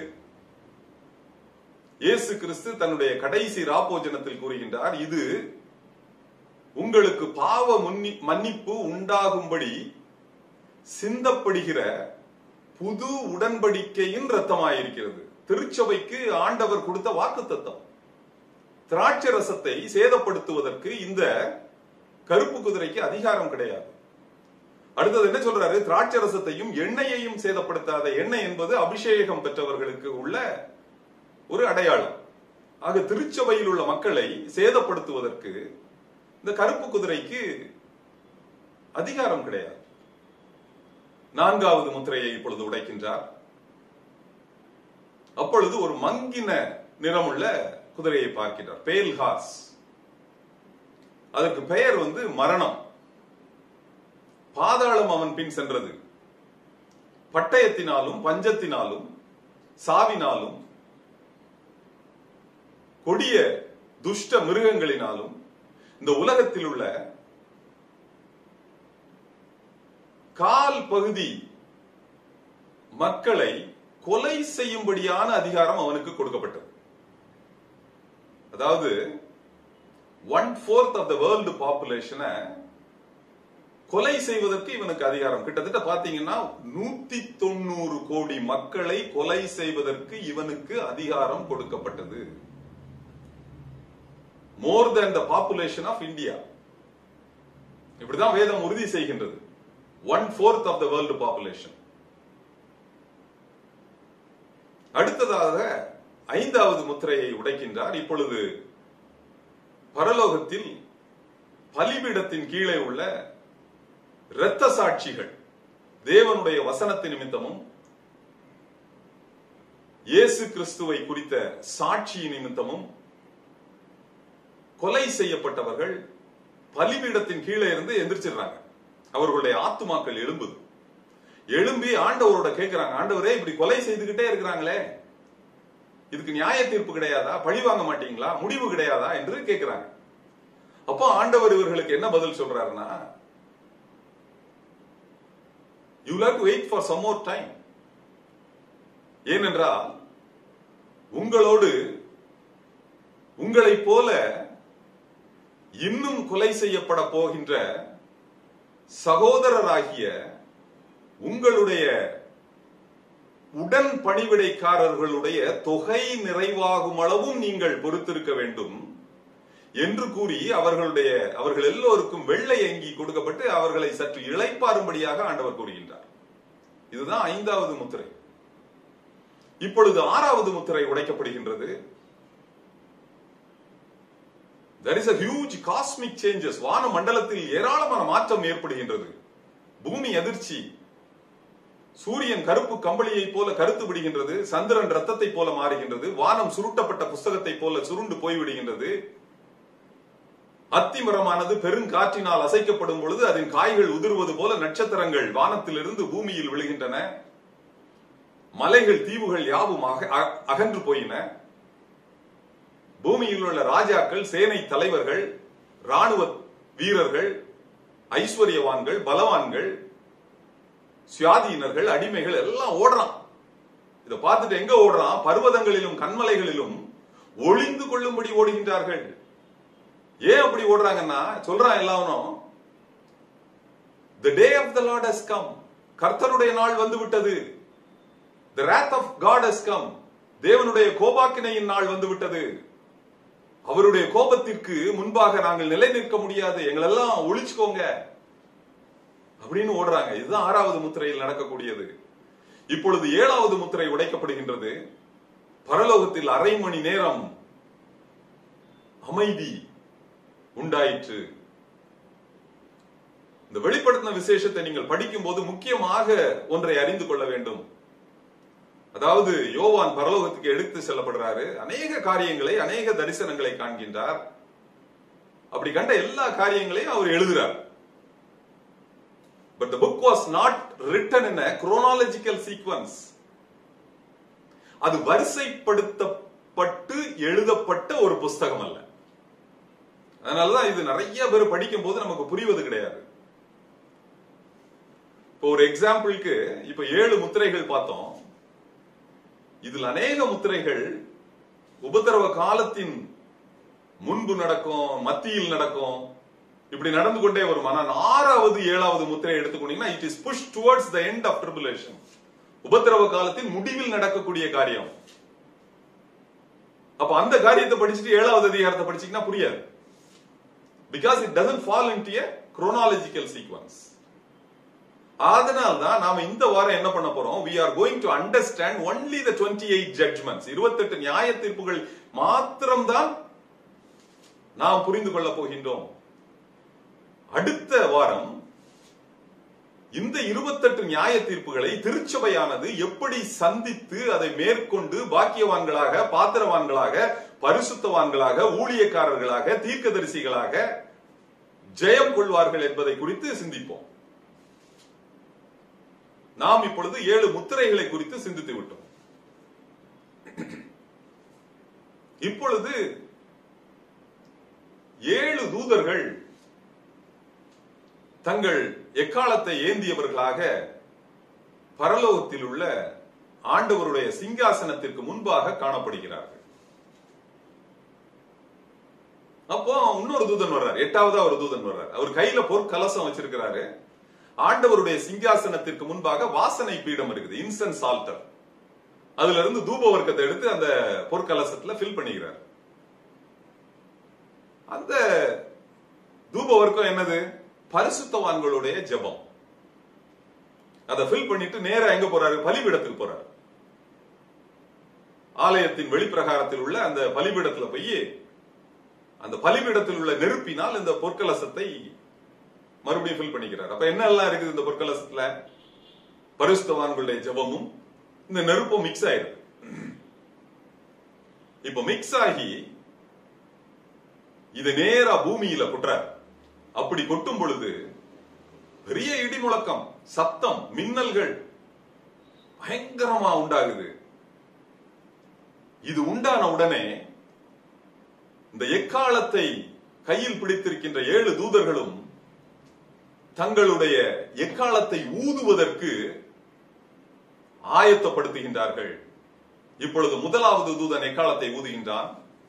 இயேசு கிறிஸ்து தன்னுடைய கடைசி ராப்போஜனத்தில் கூறுகின்றார் இது உங்களுக்கு பாவ முன்னி- மன்னிப்பு உண்டாகும்படி சிந்தப்படுகிற புது உடன்படிக்கையின் ரத்தமாயிருக்கிறது திருச்சபைக்கு ஆண்டவர் கொடுத்த வாக்கு தத்தம் திராட்சை ரசத்தை சேதப்படுத்துவதற்கு இந்த கருப்பு குதிரைக்கு அதிகாரம் கிடையாது அடுத்தது என்ன சொல்றாரு திராட்சை ரசத்தையும் எண்ணெயையும் சேதப்படுத்தாத எண்ணெய் என்பது அபிஷேகம் பெற்றவர்களுக்கு உள்ள ஒரு அடையாளம் ஆக திருச்சபையில் உள்ள மக்களை சேதப்படுத்துவதற்கு இந்த கருப்பு குதிரைக்கு அதிகாரம் கிடையாது நான்காவது முத்திரையை இப்பொழுது உடைக்கின்றார் அப்பொழுது ஒரு மங்கின நிறமுள்ள குதிரையை பார்க்கிறார் பேல் ஹார்ஸ் அதற்கு பெயர் வந்து மரணம் பாதாளம் அவன் பின் சென்றது பட்டயத்தினாலும் பஞ்சத்தினாலும் சாவினாலும் கொடிய துஷ்ட மிருகங்களினாலும் இந்த உலகத்தில் உள்ள கால் பகுதி மக்களை கொலை செய்யும்படியான அதிகாரம் அவனுக்கு கொடுக்கப்பட்டது அதாவது one fourth of the world பாப்புலேஷனை கொலை செய்வதற்கு இவனுக்கு அதிகாரம் கிட்டத்தட்ட பாத்தீங்கன்னா நூத்தி தொண்ணூறு கோடி மக்களை கொலை செய்வதற்கு இவனுக்கு அதிகாரம் கொடுக்கப்பட்டது more than the population of India இப்படிதான் வேதம் உறுதி செய்கின்றது one fourth of the world population அடுத்ததாக ஐந்தாவது முத்திரையை உடைக்கின்றார் இப்பொழுது பரலோகத்தில் பலிபீடத்தின் கீழே உள்ள இரத்த சாட்சிகள் தேவனுடைய வசனத்தின் நிமித்தமும் இயேசு கிறிஸ்துவை குறித்த சாட்சி நிமித்தமும் கொலை செய்யப்பட்டவர்கள் பலிபீடத்தின் கீழே இருந்து எந்திரிச்சிடுறாங்க அவர்களுடைய ஆத்துமாக்கள் எழும்புது எழும்பி ஆண்டவரோட கேட்கிறாங்க ஆண்டவரே இப்படி கொலை செய்துகிட்டே இருக்கிறாங்களே இதுக்கு நியாய தீர்ப்பு கிடையாதா பழி வாங்க மாட்டீங்களா முடிவு கிடையாதா என்று கேட்கிறாங்க அப்போ ஆண்டவர் இவர்களுக்கு என்ன பதில் சொல்றாருன்னா you have to wait for some more time ஏனென்றால் உங்களோடு உங்களைப் போல இன்னும் கொலை செய்யப்பட போகின்ற சகோதரராகிய உங்களுடைய உடன் பணிவிடைக்காரர்களுடைய தொகை நிறைவாகும் அளவும் நீங்கள் பொறுத்திருக்க வேண்டும் என்று கூறி அவர்களுடைய அவர்கள் எல்லோருக்கும் வெள்ளை அங்கி கொடுக்கப்பட்டு அவர்களை சற்று இளைப்பாறும்படியாக ஆண்டவர் கூறுகின்றார் இதுதான் ஐந்தாவது முத்திரை இப்பொழுது ஆறாவது முத்திரை உடைக்கப்படுகின்றது there is a huge cosmic changes வான மண்டலத்தில் ஏராளமான மாற்றம் ஏற்படுகின்றது பூமி அதிர்ச்சி சூரியன் கருப்பு கம்பளியை போல கருத்து விடுகின்றது சந்திரன் ரத்தத்தை போல மாறுகின்றது வானம் சுருட்டப்பட்ட புஸ்தகத்தை போல சுருண்டு போய்விடுகின்றது அத்திமரமானது பெருங்காற்றினால் அசைக்கப்படும் பொழுது அதன் காய்கள் உதிர்வது போல நட்சத்திரங்கள் வானத்திலிருந்து பூமியில் விழுகின்றன மலைகள் தீவுகள் யாவும் அக- அ- அகன்று போயின பூமியில் உள்ள ராஜாக்கள் சேனை தலைவர்கள் ராணுவ வீரர்கள் ஐஸ்வர்யவான்கள் பலவான்கள் சுயாதீனர்கள் அடிமைகள் எல்லாம் ஓடுறான் இத பார்த்துட்டு எங்க ஓடுறான் பர்வதங்களிலும் கண்மலைகளிலும் ஒளிந்து கொள்ளும்படி ஓடுகின்றார்கள் ஏன் அப்படி ஓடுறாங்கன்னா சொல்றான் எல்லாரும் the day of the lord has come கர்த்தருடைய நாள் வந்து விட்டது the wrath of god has come தேவனுடைய கோபாக்கினையின் நாள் வந்து விட்டது அவருடைய கோபத்திற்கு முன்பாக நாங்கள் நிலை நிற்க முடியாது எங்களெல்லாம் ஒழிச்சுக்கோங்க அப்படின்னு ஓடுறாங்க இதுதான் ஆறாவது முத்திரையில் நடக்கக்கூடியது இப்பொழுது ஏழாவது முத்திரை உடைக்கப்படுகின்றது பரலோகத்தில் அரை மணி நேரம் அமைதி உண்டாயிற்று இந்த வெளிப்படுத்தின விசேஷத்தை நீங்கள் படிக்கும் போது முக்கியமாக ஒன்றை அறிந்து கொள்ள வேண்டும் அதாவது யோவான் பரலோகத்துக்கு எடுத்து செல்லப்படுறாரு அநேக காரியங்களை அநேக தரிசனங்களை காண்கின்றார் அப்படி கண்ட எல்லா காரியங்களையும் அவர் எழுதுறார் but the book was not written in a chronological sequence அது வரிசைப்படுத்தப்பட்டு எழுதப்பட்ட ஒரு புஸ்தகம் அல்ல அதனாலதான் இது நிறைய பேர் படிக்கும் போது நமக்கு புரிவது கிடையாது இப்போ ஒரு எக்ஸாம்பிளுக்கு இப்ப ஏழு முத்திரைகள் பார்த்தோம் இதில் அநேக முத்திரைகள் உபத்திரவ காலத்தின் முன்பு நடக்கும் மத்தியில் நடக்கும் இப்படி நடந்து கொண்டே வரும் ஆனால் ஆறாவது ஏழாவது முத்திரை எடுத்துக்கொண்டீங்கன்னா it is push towards the end of tribulation உபத்திரவ காலத்தின் முடிவில் நடக்கக்கூடிய காரியம் அப்ப அந்த காரியத்தை படிச்சுட்டு ஏழாவது அதிகாரத்தை படிச்சீங்கன்னா புரியாது because it doesn't fall into chronological sequence அதனால தான் நாம இந்த வாரம் என்ன பண்ண போறோம் we are going to understand only the 28 judgments 28 நியாய தீர்ப்புகள் மாத்திரம்தான் நாம் புரிந்து கொள்ள போகின்றோம் அடுத்த வாரம் இந்த 28 நியாய தீர்ப்புகளை திருச்சபையானது எப்படி சந்தித்து அதை மேற்கொண்டு பாக்கியவான்களாக பாத்திரவான்களாக பரிசுத்தவான்களாக ஊழியக்காரர்களாக தீர்க்கதரிசிகளாக ஜெயம் கொள்வார்கள் என்பதை குறித்து சிந்திப்போம் நாம் இப்பொழுது ஏழு முத்திரைகளை குறித்து சிந்தித்து விட்டோம் இப்பொழுது ஏழு தூதர்கள் தங்கள் எக்காலத்தை ஏந்தியவர்களாக பரலோகத்தில் உள்ள ஆண்டவருடைய சிங்காசனத்திற்கு முன்பாக காணப்படுகிறார்கள் அப்போ இன்னொரு தூதன் வர்றார் எட்டாவதா ஒரு தூதன் வர்றார் அவர் கையில பொற்கலசம் வச்சிருக்கிறாரு ஆண்டவருடைய சிங்காசனத்திற்கு முன்பாக வாசனை பீடம் இருக்குது இன்சென்ஸ் ஆல்டர் அதுல இருந்து தூப வர்க்கத்தை எடுத்து அந்த பொற்கலசத்துல ஃபில் பண்ணிக்கிறார் அந்த தூப வர்க்கம் என்னது பரிசுத்தவான்களுடைய ஜெபம் அதை ஃபில் பண்ணிட்டு நேரா எங்க போறாரு பலிபீடத்துக்கு போறாரு ஆலயத்தின் வெளிப்பிரகாரத்தில் உள்ள அந்த பலிபீடத்துல போய் அந்த பலிபீடத்தில் உள்ள நெருப்பினால் இந்த பொற்கலசத்தை மறுபடியும் ஃபில் பண்ணிக்கிறார் அப்ப என்ன எல்லாம் இருக்குது இந்த பொற்கலசத்துல பரிசுத்தவான்களுடைய ஜெபமும் இந்த நெருப்பும் மிக்ஸ் ஆயிருக்கு இப்ப மிக்ஸ் ஆகி இது நேரா பூமியில கொட்டுறார் அப்படி கொட்டும் பொழுது பெரிய இடி முழக்கம் சத்தம் மின்னல்கள் பயங்கரமா உண்டாகுது இது உண்டான உடனே இந்த எக்காலத்தை கையில் பிடித்திருக்கின்ற ஏழு தூதர்களும் தங்களுடைய எக்காலத்தை ஊதுவதற்கு ஆயத்தப்படுத்துகின்றார்கள் இப்பொழுது முதலாவது தூதன் எக்காலத்தை ஊதுகின்றான்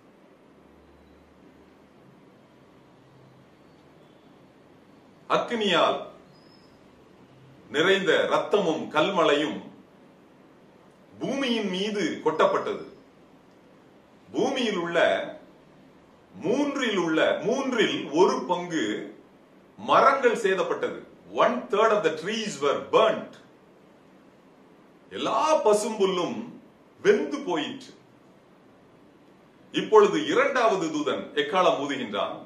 அக்னியால் நிறைந்த ரத்தமும் கல்மலையும் பூமியின் மீது கொட்டப்பட்டது பூமியில் உள்ள மூன்றில் உள்ள மூன்றில் ஒரு பங்கு மரங்கள் சேதப்பட்டது one third of the trees were burnt எல்லா பசும்புல்லும் வெந்து போயிற்று இப்பொழுது இரண்டாவது தூதன் எக்காலம் ஊதுகின்றான்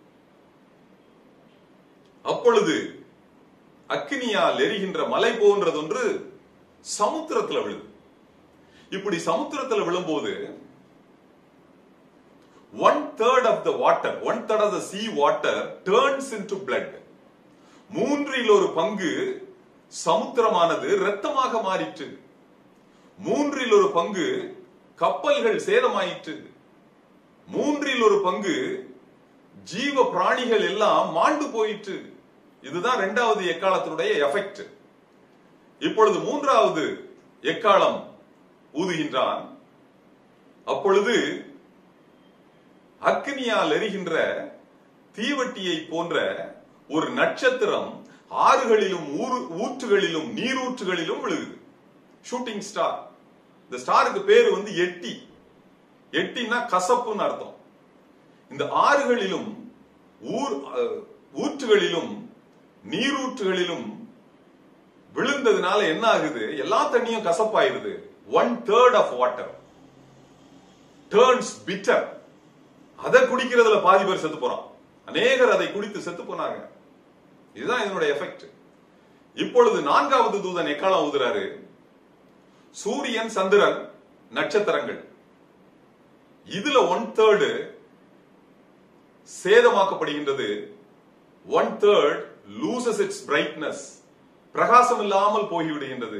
அப்பொழுது அக்னியால் எரிகின்ற மலை போன்றதொன்று சமுத்திரத்துல விழுது இப்படி சமுத்திரத்துல விழும்போது one third of the water one third of the sea water turns into blood மூன்றில் ஒரு பங்கு சமுத்திரமானது இரத்தமாக மாறிற்று மூன்றில் ஒரு பங்கு கப்பல்கள் சேதமாயிற்று மூன்றில் ஒரு பங்கு ஜீவ பிராணிகள் எல்லாம் மாண்டு போயிற்று இதுதான் இரண்டாவது எக்காலத்தினுடைய எஃபெக்ட் இப்பொழுது மூன்றாவது எக்காலம் ஊதுகின்றான் அப்பொழுது அக்னியால் எரிகின்ற தீவட்டியை போன்ற ஒரு நட்சத்திரம் ஆறுகளிலும் ஊரு ஊற்றுகளிலும் நீரூற்றுகளிலும் விழுகுது ஷூட்டிங் ஸ்டார் இந்த ஸ்டாருக்கு பேரு வந்து எட்டி எட்டினா கசப்புன்னு அர்த்தம் இந்த ஆறுகளிலும் ஊர் அஹ், ஊற்றுகளிலும் நீரூற்றுகளிலும் விழுந்ததுனால என்ன ஆகுது எல்லா தண்ணியும் கசப்பாயிருது one third of water turns bitter அதை குடிக்கிறதுல பாதி பேர் செத்து போறான் அநேகர் அதை குடித்து செத்து போனாங்க இதுதான் இதனுடைய எஃபெக்ட் இப்பொழுது நான்காவது தூதன் எக்காலம் ஊதுறாரு சூரியன் சந்திரன் நட்சத்திரங்கள் இதுல ஒன் தேர்டு சேதமாக்கப்படுகின்றது one third loses its brightness பிரகாசம் இல்லாமல் போய்விடுகின்றது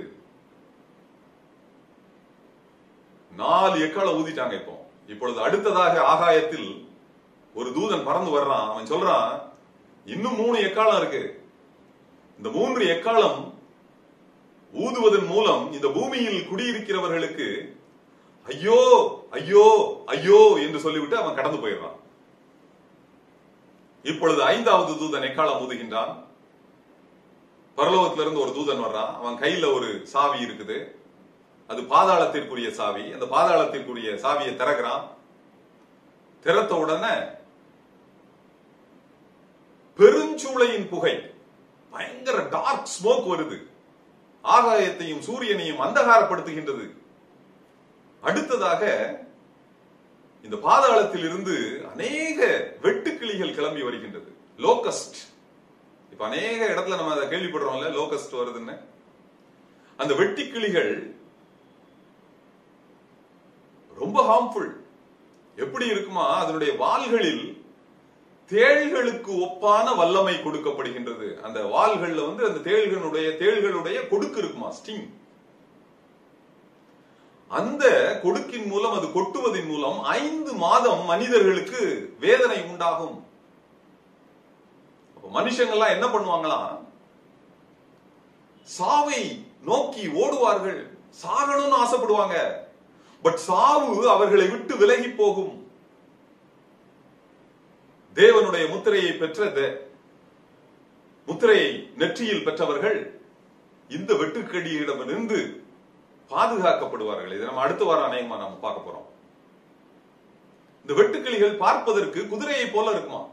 நாலு எக்கால ஊதிட்டாங்க இப்போ இப்பொழுது அடுத்ததாக ஆகாயத்தில் ஒரு தூதன் பறந்து வர்றான் அவன் சொல்றான் இன்னும் மூணு எக்காலம் இருக்கு இந்த மூன்று எக்காலம் ஊதுவதன் மூலம் இந்த பூமியில் குடியிருக்கிறவர்களுக்கு ஐயோ ஐயோ ஐயோ என்று சொல்லிவிட்டு அவன் கடந்து போயிடுறான் இப்பொழுது ஐந்தாவது தூதன் எக்காலம் ஊதுகின்றான் பரலோகத்திலிருந்து ஒரு தூதன் வர்றான் அவன் கையில ஒரு சாவி இருக்குது அது பாதாளத்திற்குரிய சாவி அந்த பாதாளத்திற்குரிய சாவியை திறக்கிறான் திறத்த உடனே பெருஞ்சூளையின் புகை பயங்கர டார்க் ஸ்மோக் வருது ஆகாயத்தையும் சூரியனையும் அந்தகாரப்படுத்துகின்றது அடுத்ததாக இந்த பாதாளத்தில் இருந்து அநேக வெட்டுக்கிளிகள் கிளம்பி வருகின்றது லோகஸ்ட் இப்ப அநேக இடத்துல நம்ம அதை கேள்விப்படுறோம்ல லோகஸ்ட் வருதுன்னு அந்த வெட்டிக்கிளிகள் ரொம்ப ஹார்ம்ஃபுல் எப்படி இருக்குமா அதனுடைய வாள்களில் தேள்களுக்கு ஒப்பான வல்லமை கொடுக்கப்படுகின்றது அந்த வாள்கள்ல வந்து அந்த தேள்களுடைய தேள்களுடைய கொடுக்கு இருக்குமா ஸ்டிங் அந்த கொடுக்கின் மூலம் அது கொட்டுவதன் மூலம் ஐந்து மாதம் மனிதர்களுக்கு வேதனை உண்டாகும் அப்ப மனுஷங்கள்லாம் என்ன பண்ணுவாங்களாம் சாவை நோக்கி ஓடுவார்கள் சாகணும்னு ஆசைப்படுவாங்க பட் சாவு அவர்களை விட்டு விலகி போகும் தேவனுடைய முத்திரையை பெற்ற தே- முத்திரையை நெற்றியில் பெற்றவர்கள் இந்த வெட்டுக்கடியிடமிருந்து பாதுகாக்கப்படுவார்கள் இதை நம்ம அடுத்த வாரம் அநேகமா நம்ம பார்க்க போறோம் இந்த வெட்டுக்கிளிகள் பார்ப்பதற்கு குதிரையை போல இருக்குமா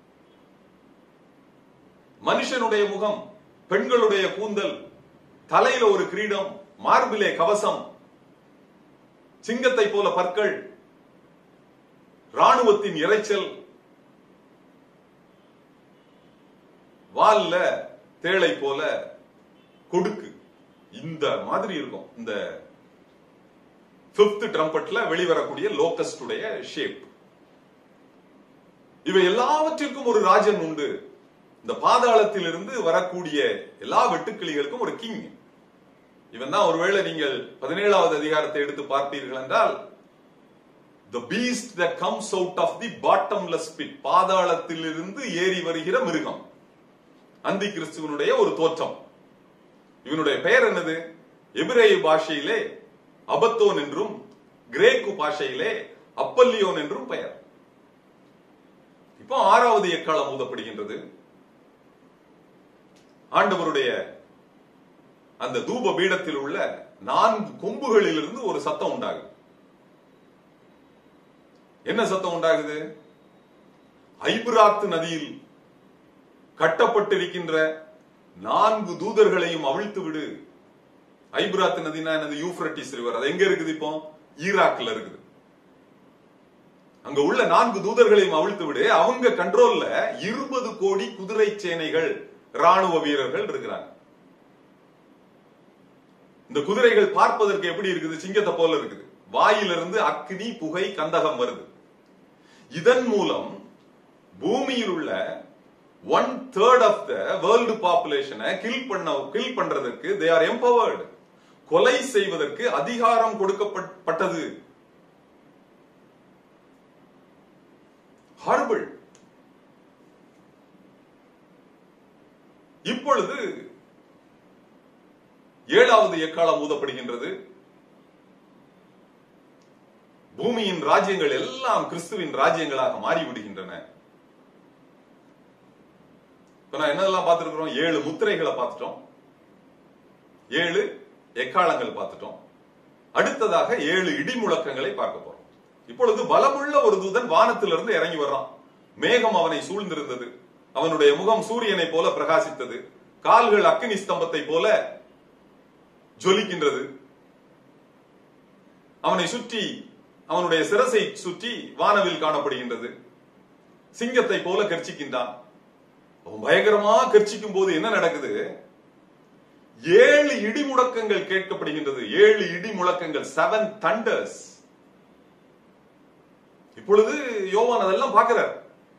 மனுஷனுடைய முகம் பெண்களுடைய கூந்தல் தலையில ஒரு கிரீடம் மார்பிலே கவசம் சிங்கத்தை போல பற்கள் ராணுவத்தின் இரைச்சல் வால்ல தேளை போல கொடுக்கு இந்த மாதிரி இருக்கும் இந்த பிப்த் ட்ரம்பட்ல வெளிவரக்கூடிய லோகஸ்டுடைய ஷேப் இவை எல்லாவற்றிற்கும் ஒரு ராஜன் உண்டு இந்த பாதாளத்திலிருந்து வரக்கூடிய எல்லா வெட்டுக்கிளிகளுக்கும் ஒரு கிங் இவன் தான் ஒருவேளை நீங்கள் பதினேழாவது அதிகாரத்தை எடுத்து பார்ப்பீர்கள் என்றால் the beast that comes out of the bottomless pit பாதாளத்திலிருந்து ஏறி வருகிற மிருகம் அந்தி கிறிஸ்துவனுடைய ஒரு தோற்றம் இவனுடைய பெயர் என்னது எபிரேய பாஷையிலே அபத்தோன் என்றும் கிரேக்கு பாஷையிலே அப்பல்லியோன் என்றும் பெயர் இப்போ ஆறாவது எக்காலம் ஊதப்படுகின்றது ஆண்டவருடைய அந்த தூப பீடத்தில் உள்ள நான்கு கொம்புகளிலிருந்து ஒரு சத்தம் உண்டாகுது என்ன சத்தம் உண்டாகுது ஐபிராத்து நதியில் கட்டப்பட்டிருக்கின்ற நான்கு தூதர்களையும் அவிழ்த்து விடு ஐபிராத்து நதினா என்னது யூப்ரட்டிஸ் ரிவர் அது எங்க இருக்குது இப்போ ஈராக்ல இருக்குது அங்க உள்ள நான்கு தூதர்களையும் அவிழ்த்து விடு அவங்க கண்ட்ரோல்ல இருபது கோடி குதிரை சேனைகள் ராணுவ வீரர்கள் இருக்கிறாங்க இந்த குதிரைகள் பார்ப்பதற்கு எப்படி இருக்குது சிங்கத்தை போல இருக்குது வாயிலிருந்து அக்னி புகை கந்தகம் வருது இதன் மூலம் பூமியில் உள்ள one third of the world பாப்புலேஷனை கில் பண்ண கில் பண்றதற்கு தே ஆர் எம்பவர்டு கொலை செய்வதற்கு அதிகாரம் கொடுக்கப்பட்டது ஹார்பிள் இப்பொழுது ஏழாவது எக்காலம் ஊதப்படுகின்றது பூமியின் ராஜ்யங்கள் எல்லாம் கிறிஸ்துவின் ராஜ்யங்களாக மாறிவிடுகின்றன இப்ப நான் என்னதெல்லாம் பார்த்திருக்கிறோம் ஏழு முத்திரைகளை பார்த்துட்டோம் ஏழு எக்காலங்கள் பார்த்துட்டோம் அடுத்ததாக ஏழு இடி முழக்கங்களை பார்க்க போறோம் இப்பொழுது பலமுள்ள ஒரு தூதன் வானத்திலிருந்து இறங்கி வர்றான் மேகம் அவனை சூழ்ந்திருந்தது அவனுடைய முகம் சூரியனை போல பிரகாசித்தது கால்கள் அக்கினி ஸ்தம்பத்தை போல ஜொலிக்கின்றது அவனை சுற்றி அவனுடைய சிரசை சுற்றி வானவில் காணப்படுகின்றது சிங்கத்தை போல கர்ச்சிக்கின்றான் அவன் பயங்கரமா கர்ச்சிக்கும் போது என்ன நடக்குது ஏழு இடி முழக்கங்கள் கேட்கப்படுகின்றது ஏழு இடி முழக்கங்கள் செவன் தண்டர்ஸ் இப்பொழுது யோவான் அதெல்லாம் பார்க்கிறார்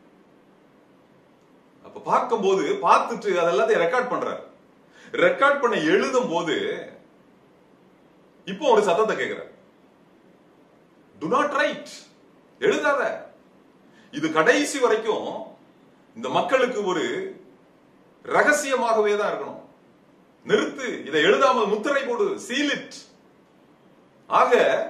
அப்ப பார்க்கும்போது பார்த்துட்டு அதெல்லாத்தையும் ரெக்கார்ட் பண்றார் ரெக்கார்ட் பண்ண எழுதும் போது இப்போ ஒரு சத்தத்தை கேட்கிறார் டு நாட் ரைட் எழுதாத இது கடைசி வரைக்கும் இந்த மக்களுக்கு ஒரு ரகசியமாகவே தான் இருக்கணும் நிறுத்து இதை எழுதாமல் முத்திரை போடு சீல் இட் ஆக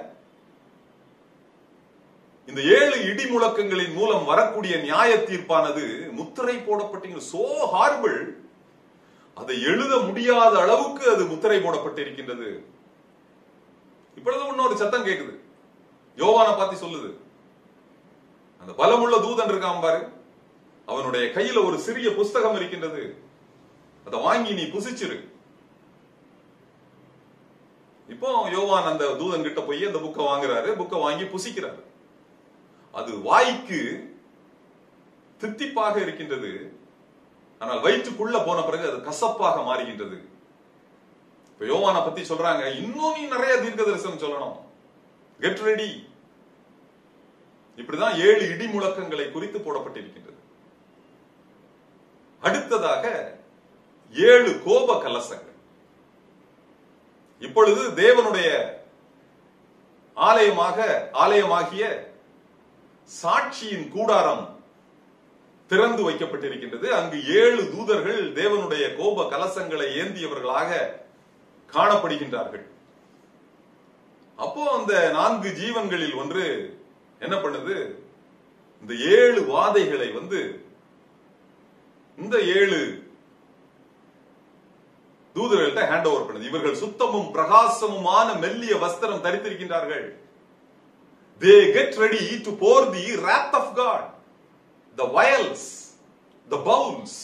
இந்த ஏழு இடி முழக்கங்களின் மூலம் வரக்கூடிய நியாய தீர்ப்பானது முத்திரை போடப்பட்டீங்க சோ ஹார்பிள் அதை எழுத முடியாத அளவுக்கு அது முத்திரை போடப்பட்டிருக்கின்றது இப்பொழுது இன்னொரு சத்தம் கேக்குது யோவான பார்த்து சொல்லுது அந்த பலமுள்ள தூதன் இருக்கான் பாரு அவனுடைய கையில ஒரு சிறிய புஸ்தகம் இருக்கின்றது அதை வாங்கி நீ புசிச்சிரு இப்போ யோவான் அந்த தூதன் கிட்ட போய் அந்த புக்கை வாங்குறாரு புக்கை வாங்கி புசிக்கிறாரு அது வாய்க்கு தித்திப்பாக இருக்கின்றது ஆனால் வயிற்றுக்குள்ள போன பிறகு அது கசப்பாக மாறுகின்றது இப்ப யோவானை பத்தி சொல்றாங்க இன்னும் நீ நிறைய தீர்க்க தரிசனம் சொல்லணும் கெட் ரெடி இப்படிதான் ஏழு இடி முழக்கங்களை குறித்து போடப்பட்டிருக்கின்றது அடுத்ததாக ஏழு கோப கலசங்கள் இப்பொழுது தேவனுடைய ஆலயமாக ஆலயமாகிய சாட்சியின் கூடாரம் திறந்து வைக்கப்பட்டிருக்கின்றது அங்கு ஏழு தூதர்கள் தேவனுடைய கோப கலசங்களை ஏந்தியவர்களாக காணப்படுகின்றார்கள் அப்போ அந்த நான்கு ஜீவன்களில் ஒன்று என்ன பண்ணுது இந்த ஏழு வாதைகளை வந்து இந்த ஏழு தூதர்கள்ட்ட ஹேண்ட் ஓவர் பண்ணுது இவர்கள் சுத்தமும் பிரகாசமுமான மெல்லிய வஸ்திரம் தரித்திருக்கின்றார்கள் they get ready to pour the wrath of God, the vials, the bowls.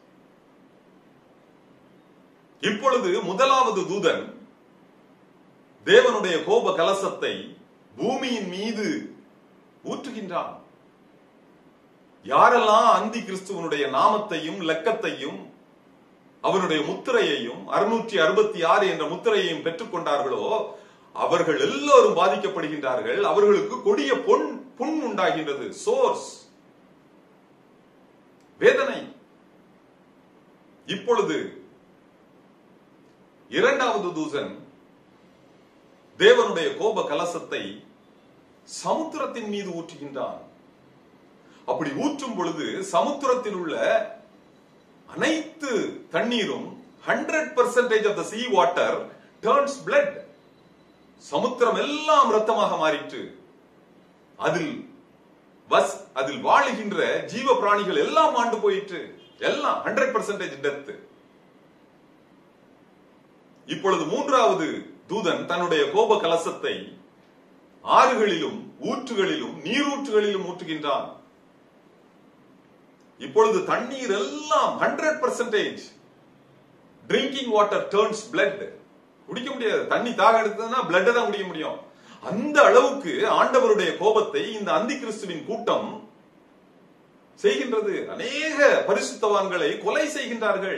இப்பொழுது முதலாவது தூதன் தேவனுடைய கோப கலசத்தை பூமியின் மீது ஊற்றுகின்றான் யாரெல்லாம் அந்தி கிறிஸ்துவனுடைய நாமத்தையும் லக்கத்தையும் அவனுடைய முத்திரையையும் அறுநூற்றி அறுபத்தி ஆறு என்ற முத்திரையையும் பெற்றுக்கொண்டார்களோ அவர்கள் எல்லோரும் பாதிக்கப்படுகின்றார்கள் அவர்களுக்கு கொடிய பொன் புண் உண்டாகின்றது சோர்ஸ் வேதனை இப்பொழுது இரண்டாவது தூசன் தேவனுடைய கோப கலசத்தை சமுத்திரத்தின் மீது ஊற்றுகின்றான் அப்படி ஊற்றும் பொழுது சமுத்திரத்தில் உள்ள அனைத்து தண்ணீரும் hundred percentage of the sea water turns blood சமுத்திரம் எல்லாம் ரத்தமாக மாறிற்று அதில் வஸ் அதில் வாழுகின்ற ஜீவ பிராணிகள் எல்லாம் ஆண்டு போயிற்று எல்லாம் ஹண்ட்ரட் பர்சன்டேஜ் டெத் இப்பொழுது மூன்றாவது தூதன் தன்னுடைய கோப கலசத்தை ஆறுகளிலும் ஊற்றுகளிலும் நீரூற்றுகளிலும் ஊற்றுகின்றான் இப்பொழுது தண்ணீர் எல்லாம் hundred percentage drinking water turns blood குடிக்க முடியாது தண்ணி தாக எடுத்ததுன்னா பிளட் தான் குடிக்க முடியும் அந்த அளவுக்கு ஆண்டவருடைய கோபத்தை இந்த அந்தி கிறிஸ்துவின் கூட்டம் செய்கின்றது அநேக பரிசுத்தவான்களை கொலை செய்கின்றார்கள்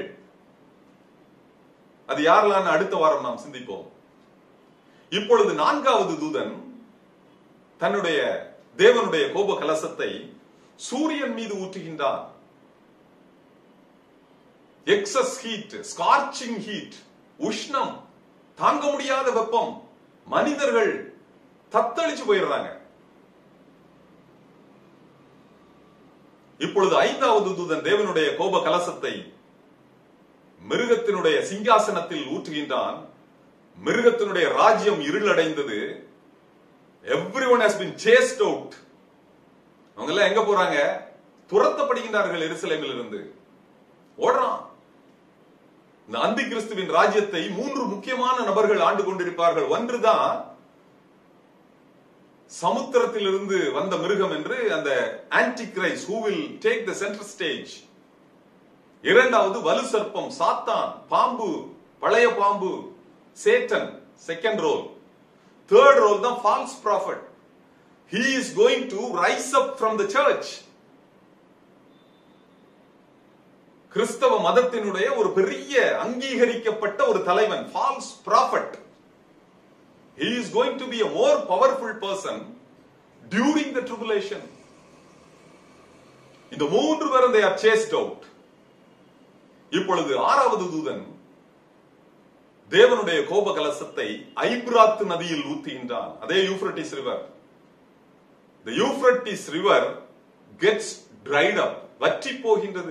அது யாரெல்லாம் அடுத்த வாரம் நாம் சிந்திப்போம் இப்பொழுது நான்காவது தூதன் தன்னுடைய தேவனுடைய கோப கலசத்தை சூரியன் மீது ஊற்றுகின்றான் எக்ஸஸ் ஹீட் ஸ்கார்ச்சிங் ஹீட் உஷ்ணம் தாங்க முடியாத வெப்பம் மனிதர்கள் தத்தளிச்சு போயிடுறாங்க இப்பொழுது ஐந்தாவது தூதன் தேவனுடைய கோப கலசத்தை மிருகத்தினுடைய சிங்காசனத்தில் ஊற்றுகின்றான் மிருகத்தினுடைய ராஜ்யம் இருளடைந்தது everyone has been chased out அவங்க எல்லாம் எங்க போறாங்க துரத்தப்படுகின்றார்கள் எருசலேமில் இருந்து ஓடுறான் இந்த அந்தி கிறிஸ்துவின் ராஜ்யத்தை மூன்று முக்கியமான நபர்கள் ஆண்டு கொண்டிருப்பார்கள் ஒன்றுதான் சமுத்திரத்திலிருந்து வந்த மிருகம் என்று அந்த antichrist who will take the centre stage இரண்டாவது வலு சர்ப்பம் சாத்தான் பாம்பு பழைய பாம்பு Satan second role third role தான் false prophet he is going to rise up from the church கிறிஸ்தவ மதத்தினுடைய ஒரு பெரிய அங்கீகரிக்கப்பட்ட ஒரு தலைவன் false prophet he is going to be a more powerful person during the tribulation இந்த மூன்று பேரும் they are chased out இப்பொழுது ஆறாவது தூதன் தேவனுடைய கோப கலசத்தை ஐப்ராத்து நதியில் ஊத்துகின்றான் அதே Euphrates river the euphrates river gets dried up வற்றி போகின்றது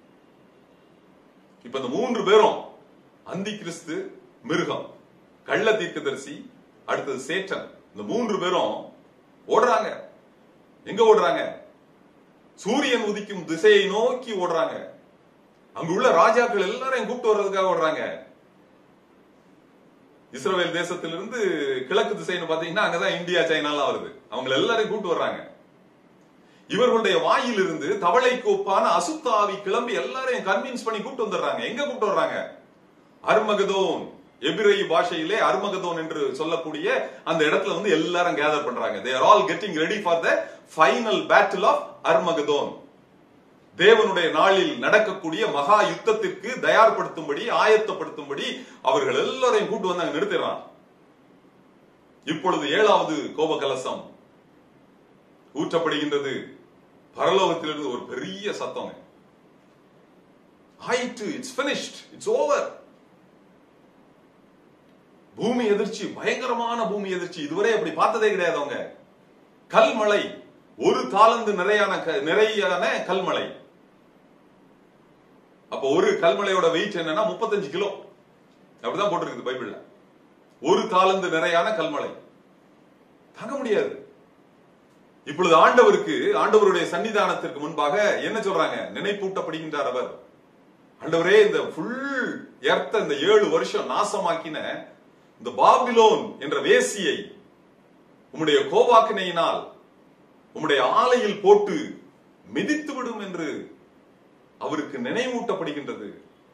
இப்ப இந்த மூன்று பேரும் அந்தி கிறிஸ்து மிருகம் கள்ள தீர்க்கதரிசி அடுத்தது சேட்டன் இந்த மூன்று பேரும் ஓடுறாங்க எங்க ஓடுறாங்க சூரியன் உதிக்கும் திசையை நோக்கி ஓடுறாங்க அங்க உள்ள ராஜாக்கள் எல்லாரையும் கூப்பிட்டு வர்றதுக்காக ஓடுறாங்க இஸ்ரேல் தேசத்திலிருந்து கிழக்கு திசைன்னு பாத்தீங்கன்னா அங்கதான் இந்தியா சைனாலாம் வருது அவங்க எல்லாரையும் கூட்டு வர்றாங்க இவர்களுடைய வாயிலிருந்து தவளை கோப்பான அசுத்தாவி கிளம்பி எல்லாரையும் கன்வின்ஸ் பண்ணி கூட்டு வந்துடுறாங்க எங்க கூட்டு வர்றாங்க அர்மகதோன் எபிரை பாஷையிலே அர்மகதோன் என்று சொல்லக்கூடிய அந்த இடத்துல வந்து எல்லாரும் கேதர் பண்றாங்க they are all getting ready for the final battle of Armageddon தேவனுடைய நாளில் நடக்கக்கூடிய மகா யுத்தத்திற்கு தயார்படுத்தும்படி ஆயத்தப்படுத்தும்படி அவர்கள் எல்லாரையும் கூட்டு வந்து அங்க நிறுத்திடுறான் இப்பொழுது ஏழாவது கோப கலசம் ஊற்றப்படுகின்றது பரலோகத்திலிருந்து ஒரு பெரிய சத்தம் ஆயிட்டு இட்ஸ் பினிஷ்ட் இட்ஸ் ஓவர் பூமி எதிர்ச்சி பயங்கரமான பூமி எதிர்ச்சி இதுவரை அப்படி பார்த்ததே கிடையாது அவங்க கல்மழை ஒரு தாளந்து நிறையான க- நிறையான கல்மழை அப்ப ஒரு கல்மலையோட வெயிட் என்னன்னா முப்பத்தஞ்சு கிலோ அப்படிதான் போட்டிருக்குது பைபிள்ல ஒரு தாளந்து நிறையான கல்மலை தாங்க முடியாது இப்பொழுது ஆண்டவருக்கு ஆண்டவருடைய சன்னிதானத்திற்கு முன்பாக என்ன சொல்றாங்க நினைப்பூட்டப்படுகின்றார் அவர் ஆண்டவரே இந்த ஃபுல் எர்த்த இந்த ஏழு வருஷம் நாசமாக்கின இந்த பாபிலோன் என்ற வேசியை உம்முடைய கோவாக்கினையினால் உம்முடைய ஆலையில் போட்டு மிதித்து விடும் என்று அவருக்கு நினைவூட்டப்படுகின்றது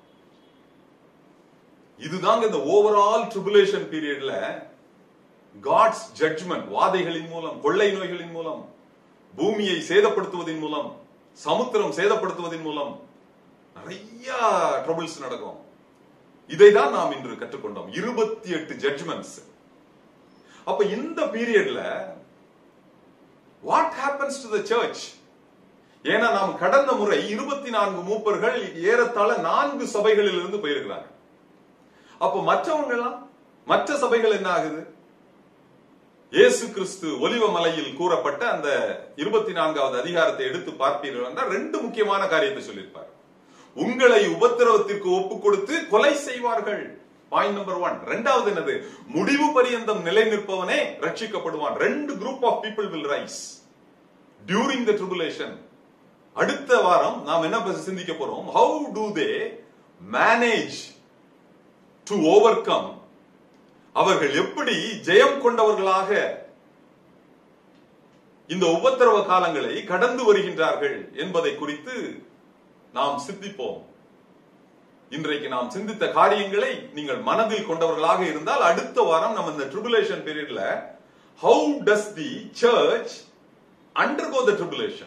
இதுதாங்க இந்த ஓவரால் ட்ரிபுலேஷன் பீரியட்ல காட்ஸ் ஜட்ஜ்மெண்ட் வாதைகளின் மூலம் கொள்ளை நோய்களின் மூலம் பூமியை சேதப்படுத்துவதன் மூலம் சமுத்திரம் சேதப்படுத்துவதன் மூலம் நிறைய ட்ரபிள்ஸ் நடக்கும் இதை தான் நாம் இன்று கற்றுக்கொண்டோம் இருபத்தி எட்டு ஜட்ஜ்மெண்ட்ஸ் அப்ப இந்த பீரியட்ல what happens to the church ஏன்னா நாம் கடந்த முறை இருபத்தி நான்கு மூப்பர்கள் ஏறத்தாழ நான்கு சபைகளில் இருந்து போயிருக்கிறாங்க அப்ப மற்றவங்க எல்லாம் மற்ற சபைகள் என்ன ஆகுது இயேசு கிறிஸ்து ஒலிவ மலையில் கூறப்பட்ட அந்த இருபத்தி நான்காவது அதிகாரத்தை எடுத்து பார்ப்பீர்கள் என்றால் ரெண்டு முக்கியமான காரியத்தை சொல்லியிருப்பார் உங்களை உபத்திரவத்திற்கு ஒப்பு கொடுத்து கொலை செய்வார்கள் பாயிண்ட் நம்பர் ஒன் ரெண்டாவது என்னது முடிவு பரியந்தம் நிலை நிற்பவனே ரட்சிக்கப்படுவான் ரெண்டு group of people will rise during the tribulation அடுத்த வாரம் நாம் என்ன பத்தி சிந்திக்க போறோம் how to they manage to overcome அவர்கள் எப்படி ஜெயம் கொண்டவர்களாக இந்த உபத்திரவ காலங்களை கடந்து வருகின்றார்கள் என்பதை குறித்து நாம் சிந்திப்போம் இன்றைக்கு நாம் சிந்தித்த காரியங்களை நீங்கள் மனதில் கொண்டவர்களாக இருந்தால் அடுத்த வாரம் நம்ம இந்த ட்ரிபுலேஷன் பீரியட்ல how does the church undergo the tribulation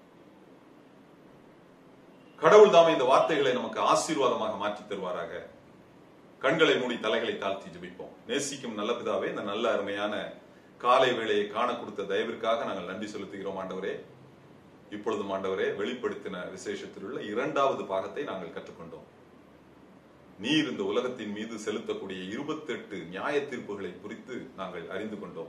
கடவுள் தாமே இந்த வார்த்தைகளை நமக்கு ஆசீர்வாதமாக மாற்றி தருவாராக கண்களை மூடி தலைகளை தாழ்த்தி ஜெபிப்போம் நேசிக்கும் நல்ல பிதாவே இந்த நல்ல அருமையான காலை வேளையை காண கொடுத்த தயவிற்காக நாங்கள் நன்றி செலுத்துகிறோம் ஆண்டவரே இப்பொழுதும் ஆண்டவரே வெளிப்படுத்தின விசேஷத்தில் உள்ள இரண்டாவது பாகத்தை நாங்கள் கற்றுக்கொண்டோம் நீர் இந்த உலகத்தின் மீது செலுத்தக்கூடிய இருபத்தெட்டு நியாய தீர்ப்புகளை குறித்து நாங்கள் அறிந்து கொண்டோம்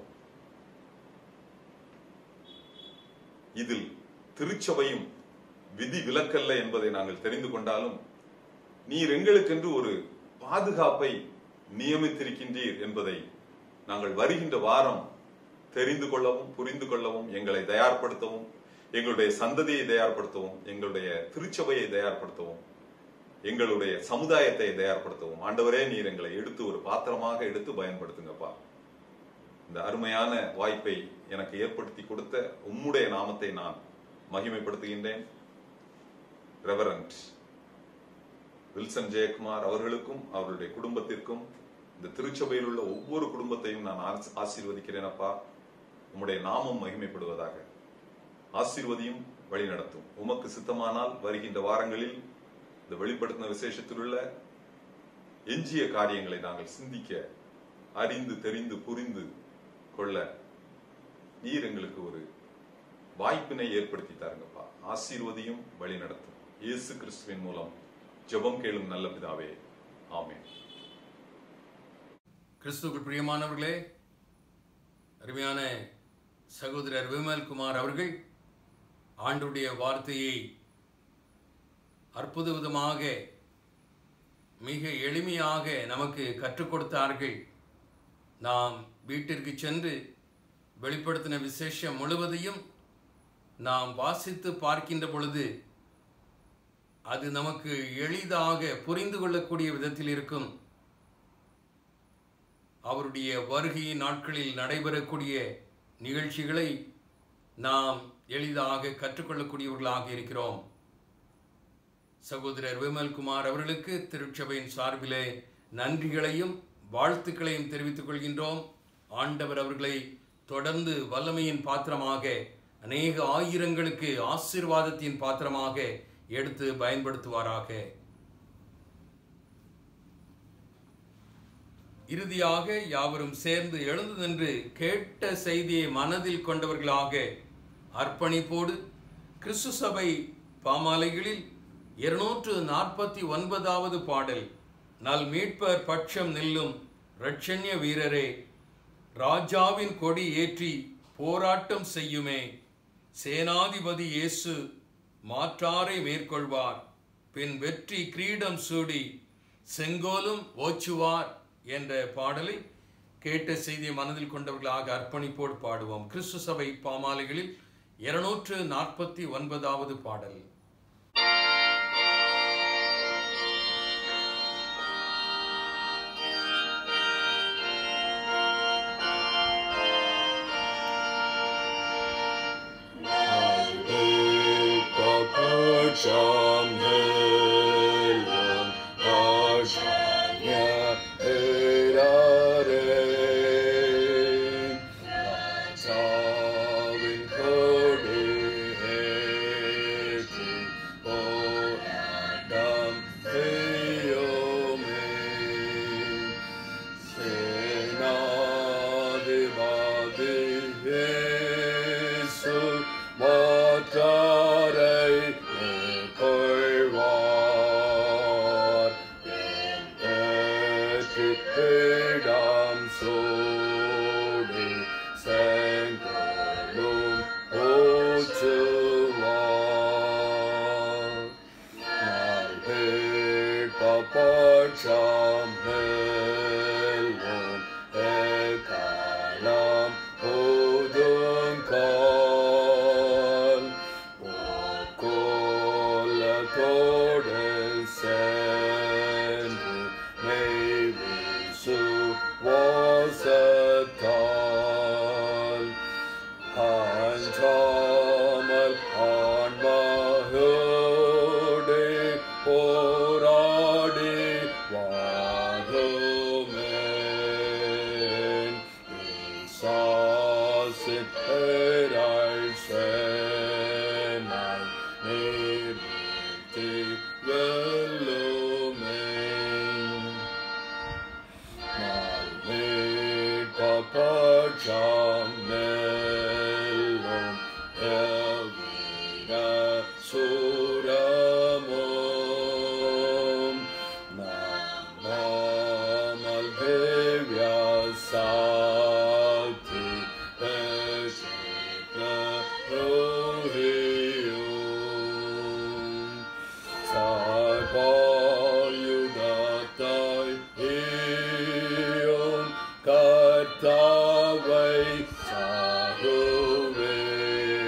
இதில் திருச்சபையும் விதி விலக்கல்ல என்பதை நாங்கள் தெரிந்து கொண்டாலும் நீர் எங்களுக்கென்று ஒரு பாதுகாப்பை நியமித்திருக்கின்றீர் என்பதை நாங்கள் வருகின்ற வாரம் தெரிந்து கொள்ளவும் புரிந்து கொள்ளவும் எங்களை தயார்படுத்தவும் எங்களுடைய சந்ததியை தயார்படுத்தவும் எங்களுடைய திருச்சபையை தயார்படுத்தவும் எங்களுடைய சமுதாயத்தை தயார்படுத்தவும் ஆண்டவரே நீர் எங்களை எடுத்து ஒரு பாத்திரமாக எடுத்து பயன்படுத்துங்கப்பா இந்த அருமையான வாய்ப்பை எனக்கு ஏற்படுத்தி கொடுத்த உம்முடைய நாமத்தை நான் மகிமைப்படுத்துகின்றேன் ரெவரண்ட் வில்சன் ஜெயக்குமார் அவர்களுக்கும் அவருடைய குடும்பத்திற்கும் இந்த திருச்சபையில் உள்ள ஒவ்வொரு குடும்பத்தையும் நான் ஆசி- ஆசீர்வதிக்கிறேன் அப்பா உம்முடைய நாமம் மகிமைப்படுவதாக ஆசீர்வதியும் வழி நடத்தும் உமக்கு சித்தமானால் வருகின்ற வாரங்களில் இந்த வெளிப்படுத்தின விசேஷத்தில் உள்ள எஞ்சிய காரியங்களை நாங்கள் சிந்திக்க அறிந்து தெரிந்து புரிந்து கொள்ள நீர் எங்களுக்கு ஒரு வாய்ப்பினை ஏற்படுத்தி தாருங்கப்பா ஆசீர்வதியும் வழி நடத்தும் இயேசு கிறிஸ்துவின் மூலம் ஜெபம் கேளும் நல்ல பிதாவே ஆமென் கிறிஸ்துவுக்குள் பிரியமானவர்களே அருமையான சகோதரர் விமல்குமார் அவர்கள் ஆண்டுடைய வார்த்தையை அற்புத விதமாக மிக எளிமையாக நமக்கு கற்றுக் கொடுத்தார்கள் நாம் வீட்டிற்கு சென்று வெளிப்படுத்தின விசேஷம் முழுவதையும் நாம் வாசித்து பார்க்கின்ற பொழுது அது நமக்கு எளிதாக புரிந்து கொள்ளக்கூடிய விதத்தில் இருக்கும் அவருடைய வருகையின் நாட்களில் நடைபெறக்கூடிய நிகழ்ச்சிகளை நாம் எளிதாக கற்றுக்கொள்ளக்கூடியவர்களாக இருக்கிறோம் சகோதரர் விமல்குமார் அவர்களுக்கு திருச்சபையின் சார்பிலே நன்றிகளையும் வாழ்த்துக்களையும் தெரிவித்துக் கொள்கின்றோம் ஆண்டவர் அவர்களை தொடர்ந்து வல்லமையின் பாத்திரமாக அநேக ஆயிரங்களுக்கு ஆசீர்வாதத்தின் பாத்திரமாக எடுத்து பயன்படுத்துவாராக இறுதியாக யாவரும் சேர்ந்து எழுந்து நின்று கேட்ட செய்தியை மனதில் கொண்டவர்களாக அர்ப்பணிப்போடு கிறிஸ்து சபை பாமாலைகளில் இருநூற்று நாற்பத்தி ஒன்பதாவது பாடல் நல் மீட்பர் பட்சம் நில்லும் இரட்சண்ய வீரரே ராஜாவின் கொடி ஏற்றி போராட்டம் செய்யுமே சேனாதிபதி இயேசு மாற்றாரை மேற்கொள்வார் பின் வெற்றி கிரீடம் சூடி செங்கோலும் ஓச்சுவார் என்ற பாடலை கேட்ட செய்தியை மனதில் கொண்டவர்களாக அர்ப்பணிப்போடு பாடுவோம் கிறிஸ்து சபை பாமாலைகளில் இருநூற்று நாற்பத்தி ஒன்பதாவது பாடல்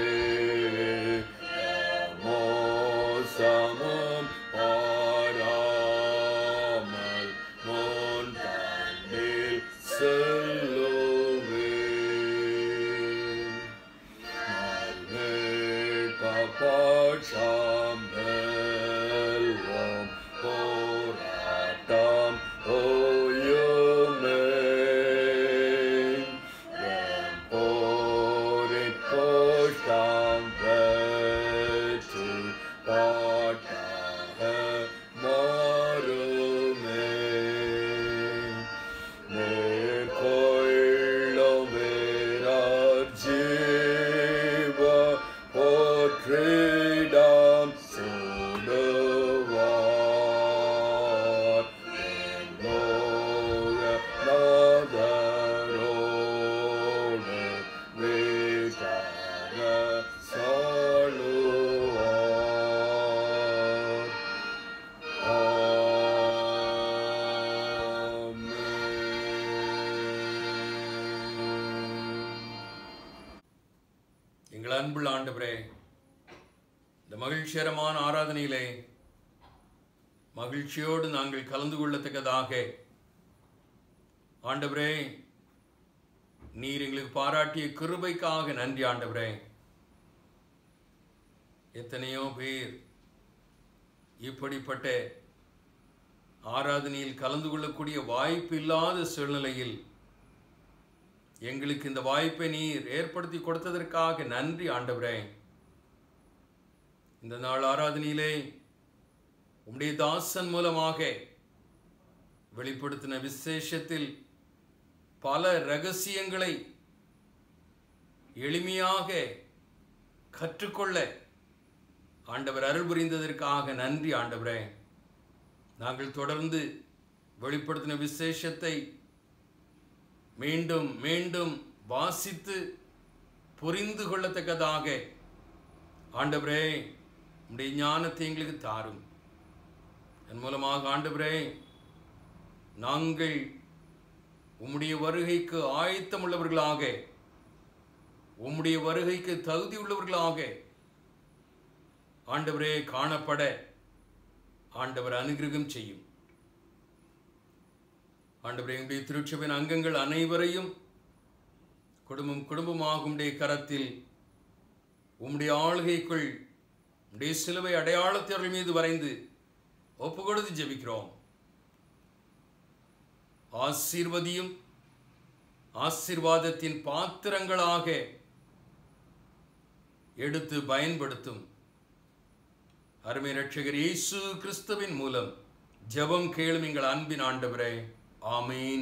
Samum para பட்சம் வெல்வோம் போராட்டம் ஓயுமே எம் போரின் கோஷ்டம் வெற்றி பாட்டாக மாறுமே மேற்கொள்ளும் வீரர் ஜீவ போற்றிடம் சூடுவார் லோக நாதரோடு வீட்டாக சாழுவார் எங்கள் அன்புள்ள ஆண்டவரே இந்த மகிழ்ச்சிகரமான ஆராதனையிலே மகிழ்ச்சியோடு நாங்கள் கலந்து கொள்ளத்தக்கதாக ஆண்டவரே நீர் எங்களுக்கு பாராட்டிய கிருபைக்காக நன்றி ஆண்டவரே எத்தனையோ பேர் இப்படிப்பட்ட ஆராதனையில் கலந்து கொள்ளக்கூடிய வாய்ப்பு இல்லாத சூழ்நிலையில் எங்களுக்கு இந்த வாய்ப்பை நீர் ஏற்படுத்தி கொடுத்ததற்காக நன்றி ஆண்டவரே இந்த நாள் ஆராதனையிலே உம்முடைய தாசன் மூலமாக வெளிப்படுத்தின விசேஷத்தில் பல ரகசியங்களை எளிமையாக கற்றுக்கொள்ள ஆண்டவர் அருள் புரிந்ததற்காக நன்றி ஆண்டவரே நாங்கள் தொடர்ந்து வெளிப்படுத்தின விசேஷத்தை மீண்டும் மீண்டும் வாசித்து புரிந்து கொள்ளத்தக்கதாக ஆண்டவரே உம்முடைய ஞானத்தை எங்களுக்கு தாரும் என் மூலமாக ஆண்டவரே நாங்கள் உம்முடைய வருகைக்கு ஆயத்தமுள்ளவர்களாக உம்முடைய வருகைக்கு தகுதி உள்ளவர்களாக ஆண்டவரே காணப்பட ஆண்டவர் அனுகிரகம் செய்யும் ஆண்டவரே எங்களுடைய திருச்சபையின் அங்கங்கள் அனைவரையும் குடும்பம் குடும்பமாக உம்முடைய கரத்தில் உம்முடைய ஆளுகைக்குள் உம்முடைய சிலுவை அடையாளத்தை அவர்கள் மீது வரைந்து ஒப்பு கொடுத்து ஜெபிக்கிறோம் ஆசீர்வதியும் ஆசீர்வாதத்தின் பாத்திரங்களாக எடுத்து பயன்படுத்தும் அருமை ரட்சகர் இயேசு கிறிஸ்துவின் மூலம் ஜெபம் கேளும் எங்கள் அன்பின் ஆண்டவரே ஆமீன்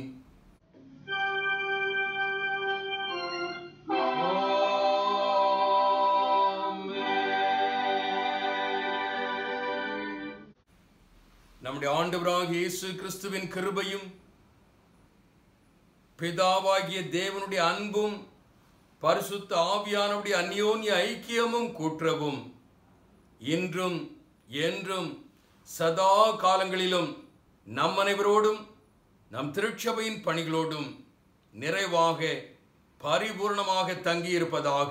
நம்முடைய ஆண்டவராக இயேசு கிறிஸ்துவின் கிருபையும் பிதாவாகிய தேவனுடைய அன்பும் பரிசுத்த ஆவியானவருடைய அந்யோன்ய ஐக்கியமும் கூற்றவும் இன்றும் என்றும் சதா காலங்களிலும் நம் அனைவரோடும் நம் திருச்சபையின் பணிகளோடும் நிறைவாக பரிபூர்ணமாக தங்கியிருப்பதாக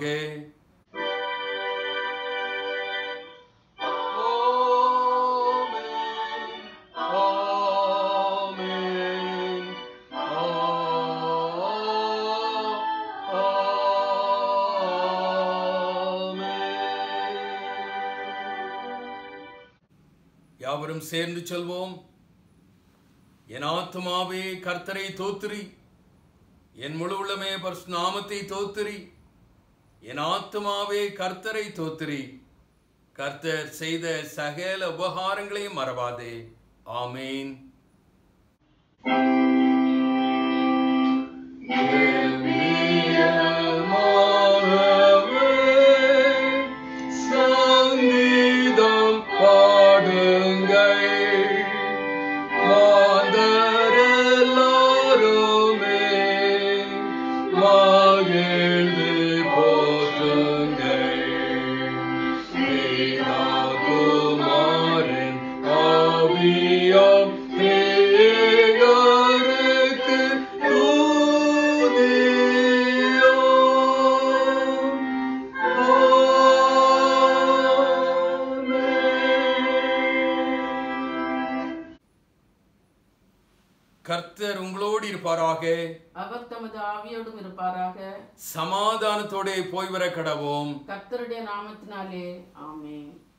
யாவரும் சேர்ந்து சொல்வோம் என் ஆத்துமாவே கர்த்தரை தோத்திரி என் முழு உள்ளமே பரிசு நாமத்தை தோத்திரி என் ஆத்துமாவே கர்த்தரை தோத்திரி கர்த்தர் செய்த சகல உபகாரங்களையும் மறவாதே ஆமேன் சங்கீதம் பாடுங்கள் மாதர் எல்லாருமே மகிழ்ந்து போற்றுங்கள் குமாரன் ஆவியம் தேகருக்கு தூதி அரவணைப்பாராக அவர் தமது ஆவியோடும் இருப்பாராக சமாதானத்தோடே போய் வர கடவோம் கர்த்தருடைய நாமத்தினாலே ஆமென்